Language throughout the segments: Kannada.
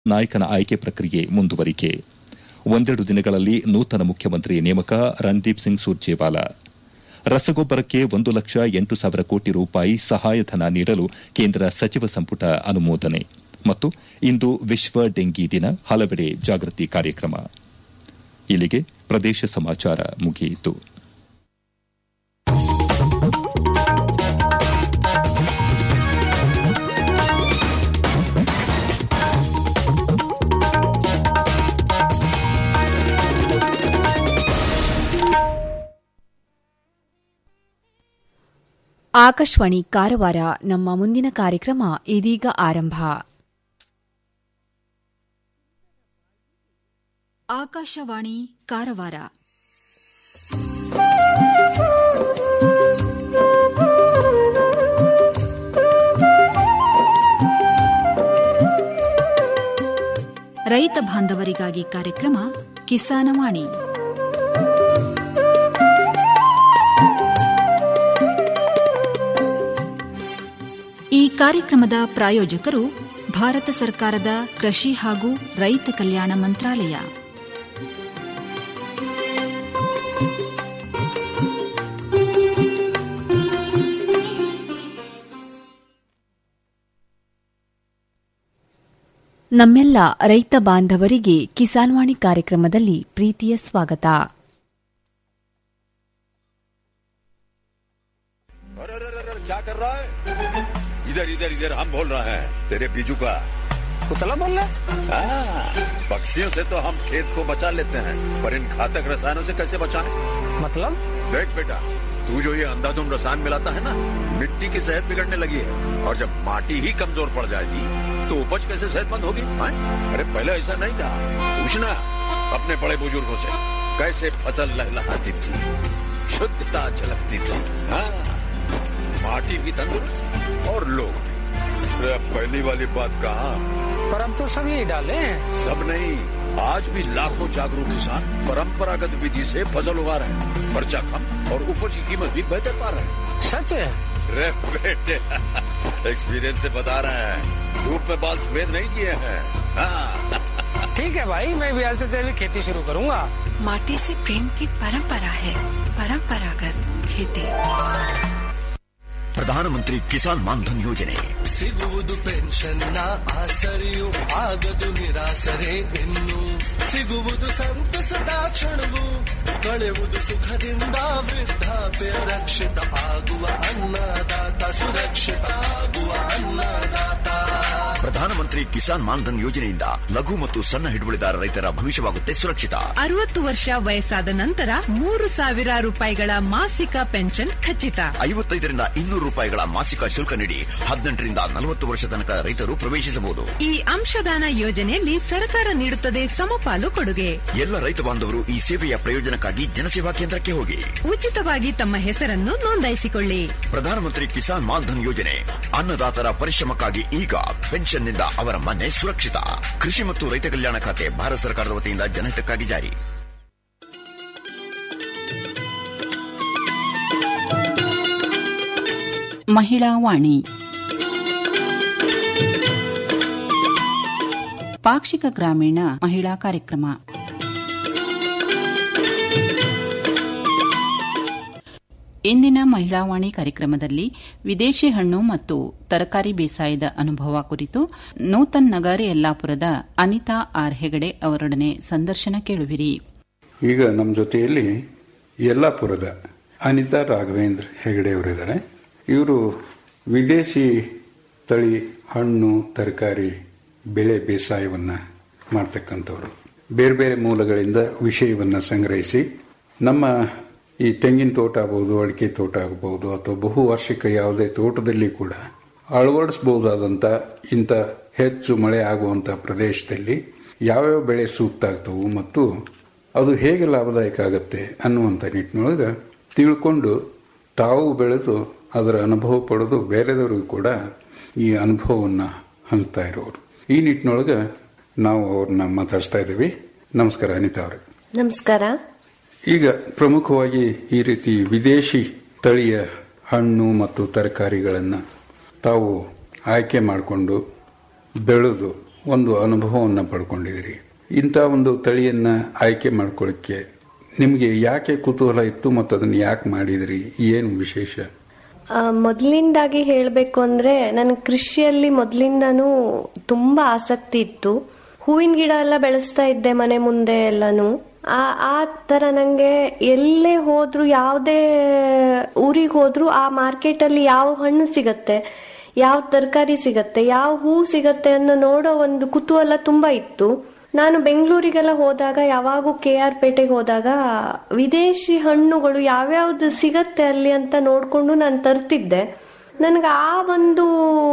ನಾಯಕನ ಆಯ್ಕೆ ಪ್ರಕ್ರಿಯೆ ಮುಂದುವರಿಕೆ ಒಂದೆರಡು ದಿನಗಳಲ್ಲಿ ನೂತನ ಮುಖ್ಯಮಂತ್ರಿ ನೇಮಕ ರಣದೀಪ್ ಸಿಂಗ್ ಸುರ್ಜೇವಾಲಾ ರಸಗೊಬ್ಬರಕ್ಕೆ ಒಂದು ಲಕ್ಷ ಎಂಟು ಸಾವಿರ ಕೋಟಿ ರೂಪಾಯಿ ಸಹಾಯಧನ ನೀಡಲು ಕೇಂದ್ರ ಸಚಿವ ಸಂಪುಟ ಅನುಮೋದನೆ ಮತ್ತು ಇಂದು ವಿಶ್ವ ಡೆಂಗಿ ದಿನ ಹಲವೆಡೆ ಜಾಗೃತಿ ಕಾರ್ಯಕ್ರಮ ಇಲ್ಲಿಗೆ ಪ್ರದೇಶ ಸಮಾಚಾರ ಮುಗಿಯಿತು ಆಕಾಶವಾಣಿ ಕಾರವಾರ ನಮ್ಮ ಮುಂದಿನ ಕಾರ್ಯಕ್ರಮ ಇದೀಗ ಆರಂಭ ಆಕಾಶವಾಣಿ ಕಾರವಾರ ರೈತ ಬಾಂಧವರಿಗಾಗಿ ಕಾರ್ಯಕ್ರಮ ಕಿಸಾನವಾಣಿ ಈ ಕಾರ್ಯಕ್ರಮದ ಪ್ರಾಯೋಜಕರು ಭಾರತ ಸರ್ಕಾರದ ಕೃಷಿ ಹಾಗೂ ರೈತ ಕಲ್ಯಾಣ ಮಂತ್ರಾಲಯ ನಮ್ಮೆಲ್ಲ ರೈತ ಬಾಂಧವರಿಗೆ ಕಿಸಾನ್ವಾಣಿ ಕಾರ್ಯಕ್ರಮದಲ್ಲಿ ಪ್ರೀತಿಯ ಸ್ವಾಗತ अरे अरे अरे अरे, क्या कर रहा है इधर इधर इधर हम बोल रहे हैं तेरे बीजू का कुतला बोल रहा हाँ, पक्षियों से तो हम खेत को बचा लेते हैं पर इन घातक रसायनों से कैसे बचाएं? मतलब देख बेटा तू जो ये अंधाधुंध रसायन मिलाता है ना मिट्टी की सेहत बिगड़ने लगी है और जब माटी ही कमजोर पड़ जाएगी तो उपज कैसे सेहतमंद होगी हाँ? अरे पहले ऐसा नहीं था पूछना अपने बड़े बुजुर्गों से कैसे फसल लहलहाती थी शुद्धता झलकती थी हाँ माटी भी तंदुरुस्त और लोग भी अरे अब पहली वाली बात कहा पर अब तो सब यही डाले हैं सब नहीं आज भी लाखों जागरूक किसान परंपरागत विधि से फसल उगा रहे हैं खर्चा कम और उपज की कीमत भी बेहतर पा रहे हैं सच है रे बेटे एक्सपीरियंस से बता रहे हैं धूप में बाल सफेद नहीं किए हैं हाँ, ठीक है भाई मैं भी आज से जैविक खेती शुरू करूंगा माटी से प्रेम की परंपरा है परंपरागत खेती ಪ್ರಧಾನಮಂತ್ರಿ ಕಿಸಾನ್ ಮಾನ್ಧನ್ ಯೋಜನೆ ಸಿಗುವುದು ಪೆನ್ಷನ್ನ ಆಸರೆಯು ಆಗದು ನಿರಾಸರೆ ಇನ್ನು ಸಿಗುವುದು ಸಂತಸದ ಕ್ಷಣವು ಕಳೆವುದು ಸುಖದಿಂದ ವೃದ್ಧಾಪ್ಯ ರಕ್ಷಿತ ಆಗುವ ಅನ್ನದಾತ ಸುರಕ್ಷಿತ ಆಗುವ ಅನ್ನದಾತ ಪ್ರಧಾನಮಂತ್ರಿ ಕಿಸಾನ್ ಮಾನ್ಧನ್ ಯೋಜನೆಯಿಂದ ಲಘು ಮತ್ತು ಸಣ್ಣ ಹಿಡುವಳಿದಾರ ರೈತರ ಭವಿಷ್ಯವಾಗುತ್ತೆ ಸುರಕ್ಷಿತ ಅರವತ್ತು ವರ್ಷ ವಯಸ್ಸಾದ ನಂತರ ಮೂರು ಸಾವಿರ ರೂಪಾಯಿಗಳ ಮಾಸಿಕ ಪೆನ್ಷನ್ ಖಚಿತ ಐವತ್ತೈದರಿಂದ ಇನ್ನೂರು ರೂಪಾಯಿಗಳ ಮಾಸಿಕ ಶುಲ್ಕ ನೀಡಿ ಹದಿನೆಂಟರಿಂದ ನಲವತ್ತು ವರ್ಷ ತನಕ ರೈತರು ಪ್ರವೇಶಿಸಬಹುದು ಈ ಅಂಶದಾನ ಯೋಜನೆಯಲ್ಲಿ ಸರ್ಕಾರ ನೀಡುತ್ತದೆ ಸಮಪಾಲು ಕೊಡುಗೆ ಎಲ್ಲ ರೈತ ಬಾಂಧವರು ಈ ಸೇವೆಯ ಪ್ರಯೋಜನಕ್ಕಾಗಿ ಜನಸೇವಾ ಕೇಂದ್ರಕ್ಕೆ ಹೋಗಿ ಉಚಿತವಾಗಿ ತಮ್ಮ ಹೆಸರನ್ನು ನೋಂದಾಯಿಸಿಕೊಳ್ಳಿ ಪ್ರಧಾನಮಂತ್ರಿ ಕಿಸಾನ್ ಮಾನ್ಧನ್ ಯೋಜನೆ ಅನ್ನದಾತರ ಪರಿಶ್ರಮಕ್ಕಾಗಿ ಈಗ ಪೆನ್ಷನ್ನಿಂದ ಅವರ ಮನೆ ಸುರಕ್ಷಿತ ಕೃಷಿ ಮತ್ತು ರೈತ ಕಲ್ಯಾಣ ಖಾತೆ ಭಾರತ ಸರ್ಕಾರದ ವತಿಯಿಂದ ಜನಹಿತಕ್ಕಾಗಿ ಜಾರಿ ಮಹಿಳಾ ವಾಣಿ ಪಾಕ್ಷಿಕ ಗ್ರಾಮೀಣ ಮಹಿಳಾ ಕಾರ್ಯಕ್ರಮ ಇಂದಿನ ಮಹಿಳಾ ವಾಣಿ ಕಾರ್ಯಕ್ರಮದಲ್ಲಿ ವಿದೇಶಿ ಹಣ್ಣು ಮತ್ತು ತರಕಾರಿ ಬೇಸಾಯದ ಅನುಭವ ಕುರಿತು ನೂತನ್ ನಗರ್ ಯಲ್ಲಾಪುರದ ಅನಿತಾ ಆರ್ ಹೆಗಡೆ ಅವರೊಡನೆ ಸಂದರ್ಶನ ಕೇಳುವಿರಿ ಈಗ ನಮ್ಮ ಜೊತೆಯಲ್ಲಿ ಯಲ್ಲಾಪುರದ ಅನಿತಾ ರಾಘವೇಂದ್ರ ಹೆಗಡೆ ಅವರಿದ್ದಾರೆ ಇವರು ವಿದೇಶಿ ತಳಿ ಹಣ್ಣು ತರಕಾರಿ ಬೆಳೆ ಬೇಸಾಯವನ್ನ ಮಾಡ್ತಕ್ಕಂಥವ್ರು ಬೇರೆ ಬೇರೆ ಮೂಲಗಳಿಂದ ವಿಷಯವನ್ನ ಸಂಗ್ರಹಿಸಿ ನಮ್ಮ ಈ ತೆಂಗಿನ ತೋಟ ಆಗಬಹುದು ಅಡಿಕೆ ತೋಟ ಆಗಬಹುದು ಅಥವಾ ಬಹುವಾರ್ಷಿಕ ಯಾವುದೇ ತೋಟದಲ್ಲಿ ಕೂಡ ಅಳವಡಿಸಬಹುದಾದಂಥ ಇಂಥ ಹೆಚ್ಚು ಮಳೆ ಆಗುವಂಥ ಪ್ರದೇಶದಲ್ಲಿ ಯಾವ್ಯಾವ ಬೆಳೆ ಸೂಕ್ತ ಆಗ್ತವು ಮತ್ತು ಅದು ಹೇಗೆ ಲಾಭದಾಯಕ ಆಗುತ್ತೆ ಅನ್ನುವಂಥ ನಿಟ್ಟಿನೊಳಗೆ ತಿಳ್ಕೊಂಡು ತಾವು ಬೆಳೆದು ಅದರ ಅನುಭವ ಪಡೆದು ಬೇರೆದವರಿಗೂ ಕೂಡ ಈ ಅನುಭವವನ್ನು ಹಂಚ್ತಾ ಇರೋರು ಈ ನಿಟ್ಟಿನೊಳಗೆ ನಾವು ಅವ್ರನ್ನ ಮಾತಾಡಿಸ್ತಾ ಇದ್ದೀವಿ ನಮಸ್ಕಾರ ಅನಿತಾ ಅವರೇ ನಮಸ್ಕಾರ ಈಗ ಪ್ರಮುಖವಾಗಿ ಈ ರೀತಿ ವಿದೇಶಿ ತಳಿಯ ಹಣ್ಣು ಮತ್ತು ತರಕಾರಿಗಳನ್ನು ತಾವು ಆಯ್ಕೆ ಮಾಡಿಕೊಂಡು ಬೆಳೆದು ಒಂದು ಅನುಭವವನ್ನು ಪಡ್ಕೊಂಡಿದ್ದೀರಿ ಇಂಥ ಒಂದು ತಳಿಯನ್ನ ಆಯ್ಕೆ ಮಾಡ್ಕೊಳ್ಳಿಕ್ಕೆ ನಿಮಗೆ ಯಾಕೆ ಕುತೂಹಲ ಇತ್ತು ಮತ್ತು ಅದನ್ನು ಯಾಕೆ ಮಾಡಿದ್ರಿ ಏನು ವಿಶೇಷ ಆ, ಮೊದಲಿಂದಾಗಿ ಹೇಳಬೇಕು ಅಂದ್ರೆ ನನ್ ಕೃಷಿಯಲ್ಲಿ ಮೊದಲಿಂದಾನು ತುಂಬಾ ಆಸಕ್ತಿ ಇತ್ತು ಹೂವಿನ ಗಿಡ ಎಲ್ಲ ಬೆಳೆಸ್ತಾ ಇದ್ದೆ ಮನೆ ಮುಂದೆ ಎಲ್ಲಾನು ಆ ಆ ತರ ನಂಗೆ ಎಲ್ಲೇ ಹೋದ್ರು ಯಾವುದೇ ಊರಿಗೆ ಹೋದ್ರು ಆ ಮಾರ್ಕೆಟ್ ಅಲ್ಲಿ ಯಾವ ಹಣ್ಣು ಸಿಗತ್ತೆ ಯಾವ ತರಕಾರಿ ಸಿಗತ್ತೆ ಯಾವ ಹೂ ಸಿಗತ್ತೆ ಅನ್ನೋ ನೋಡೋ ಒಂದು ಕುತೂಹಲ ತುಂಬಾ ಇತ್ತು ನಾನು ಬೆಂಗಳೂರಿಗೆಲ್ಲ ಹೋದಾಗ ಯಾವಾಗೂ ಕೆ ಆರ್ ಪೇಟೆಗೆ ಹೋದಾಗ ವಿದೇಶಿ ಹಣ್ಣುಗಳು ಯಾವ್ಯಾವ್ದು ಸಿಗತ್ತೆ ಅಲ್ಲಿ ಅಂತ ನೋಡ್ಕೊಂಡು ನಾನು ತರ್ತಿದ್ದೆ ನನಗೆ ಆ ಒಂದು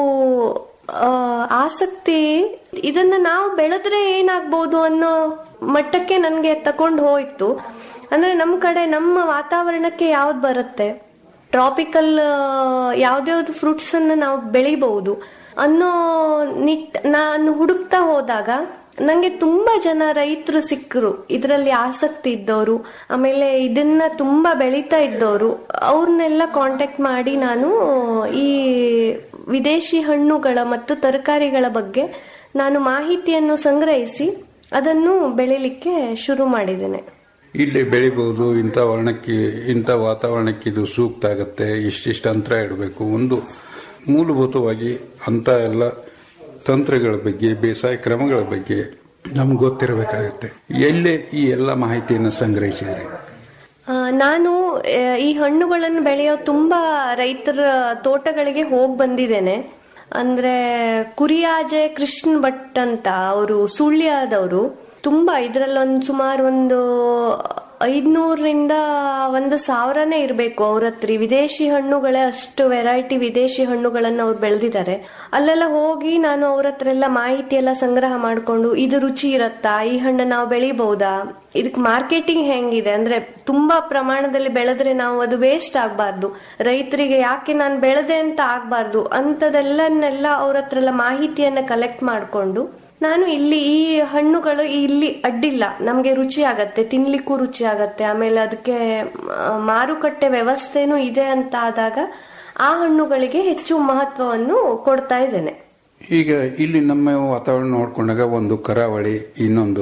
ಆ, ಆಸಕ್ತಿ ಇದನ್ನ ನಾವು ಬೆಳೆದ್ರೆ ಏನಾಗ್ಬೋದು ಅನ್ನೋ ಮಟ್ಟಕ್ಕೆ ನನಗೆ ತಕೊಂಡು ಹೋಯ್ತು ಅಂದ್ರೆ ನಮ್ಮ ಕಡೆ ನಮ್ಮ ವಾತಾವರಣಕ್ಕೆ ಯಾವ್ದು ಬರುತ್ತೆ ಟ್ರಾಪಿಕಲ್ ಯಾವ್ದ್ಯಾವ್ದು ಫ್ರೂಟ್ಸ್ ಅನ್ನ ನಾವು ಬೆಳಿಬಹುದು ಅನ್ನೋ ನಿಟ್ ನಾನು ಹುಡುಕ್ತಾ ಹೋದಾಗ ನಂಗೆ ತುಂಬಾ ಜನ ರೈತರು ಸಿಕ್ಕರು ಇದರಲ್ಲಿ ಆಸಕ್ತಿ ಇದ್ದವರು ಆಮೇಲೆ ಇದನ್ನ ತುಂಬಾ ಬೆಳೀತಾ ಇದ್ದವರು ಅವ್ರನ್ನೆಲ್ಲ ಕಾಂಟ್ಯಾಕ್ಟ್ ಮಾಡಿ ನಾನು ಈ ವಿದೇಶಿ ಹಣ್ಣುಗಳ ಮತ್ತು ತರಕಾರಿಗಳ ಬಗ್ಗೆ ನಾನು ಮಾಹಿತಿಯನ್ನು ಸಂಗ್ರಹಿಸಿ ಅದನ್ನು ಬೆಳಿಲಿಕ್ಕೆ ಶುರು ಮಾಡಿದ್ದೇನೆ ಇಲ್ಲಿ ಬೆಳಿಬಹುದು ಇಂಥ ವರ್ಣಕ್ಕೆ ಇಂಥ ವಾತಾವರಣಕ್ಕೆ ಇದು ಸೂಕ್ತ ಆಗತ್ತೆ ಇಷ್ಟಿಷ್ಟು ಅಂತರ ಇಡಬೇಕು ಒಂದು ಮೂಲಭೂತವಾಗಿ ಅಂತ ಎಲ್ಲ ತಂತ್ರಗಳ ಬಗ್ಗೆ ಬೇಸಾಯ ಕ್ರಮಗಳ ಬಗ್ಗೆ ನಮ್ಗೆ ಗೊತ್ತಿರಬೇಕಾಗುತ್ತೆ ಎಲ್ಲೇ ಈ ಎಲ್ಲ ಮಾಹಿತಿಯನ್ನು ಸಂಗ್ರಹಿಸಿದ್ರಿ ಆ, ನಾನು ಆ, ಈ ಹಣ್ಣುಗಳನ್ನು ಬೆಳೆಯೋ ತುಂಬಾ ರೈತರ ತೋಟಗಳಿಗೆ ಹೋಗಿ ಬಂದಿದ್ದೇನೆ ಅಂದ್ರೆ ಕುರಿಯಾಜೆ ಕೃಷ್ಣ ಭಟ್ ಅಂತ ಅವರು ಸುಳ್ಯದವರು ತುಂಬಾ ಇದ್ರಲ್ಲೊಂದು ಸುಮಾರು ಒಂದು ಐದ್ನೂರರಿಂದ ಒಂದು ಸಾವಿರನೇ ಇರಬೇಕು ಅವ್ರ ಹತ್ರ ಈ ವಿದೇಶಿ ಹಣ್ಣುಗಳೇ ಅಷ್ಟು ವೆರೈಟಿ ವಿದೇಶಿ ಹಣ್ಣುಗಳನ್ನ ಅವ್ರು ಬೆಳೆದಿದ್ದಾರೆ ಅಲ್ಲೆಲ್ಲ ಹೋಗಿ ನಾನು ಅವ್ರ ಹತ್ರ ಎಲ್ಲ ಮಾಹಿತಿ ಎಲ್ಲ ಸಂಗ್ರಹ ಮಾಡ್ಕೊಂಡು ಇದು ರುಚಿ ಇರತ್ತಾ ಈ ಹಣ್ಣು ನಾವು ಬೆಳಿಬಹುದಾ ಇದಕ್ ಮಾರ್ಕೆಟಿಂಗ್ ಹೆಂಗಿದೆ ಅಂದ್ರೆ ತುಂಬಾ ಪ್ರಮಾಣದಲ್ಲಿ ಬೆಳೆದ್ರೆ ನಾವು ಅದು ವೇಸ್ಟ್ ಆಗ್ಬಾರ್ದು ರೈತರಿಗೆ ಯಾಕೆ ನಾನು ಬೆಳೆದೆ ಅಂತ ಆಗ್ಬಾರ್ದು ಅಂತದೆಲ್ಲನ್ನೆಲ್ಲ ಅವ್ರ ಹತ್ರ ಎಲ್ಲ ಮಾಹಿತಿಯನ್ನ ಕಲೆಕ್ಟ್ ಮಾಡ್ಕೊಂಡು ನಾನು ಇಲ್ಲಿ ಈ ಹಣ್ಣುಗಳು ಇಲ್ಲಿ ಅಡ್ಡಿಲ್ಲ ನಮ್ಗೆ ರುಚಿ ಆಗತ್ತೆ ತಿನ್ಲಿಕ್ಕೂ ರುಚಿ ಆಗತ್ತೆ ಆಮೇಲೆ ಅದಕ್ಕೆ ಆ, ಮಾರುಕಟ್ಟೆ ವ್ಯವಸ್ಥೆನೂ ಇದೆ ಅಂತ ಆದಾಗ ಆ ಹಣ್ಣುಗಳಿಗೆ ಹೆಚ್ಚು ಮಹತ್ವವನ್ನು ಕೊಡ್ತಾ ಇದ್ದೇನೆ ಈಗ ಇಲ್ಲಿ ನಮ್ಮ ವಾತಾವರಣ ನೋಡ್ಕೊಂಡಾಗ ಒಂದು ಕರಾವಳಿ ಇನ್ನೊಂದು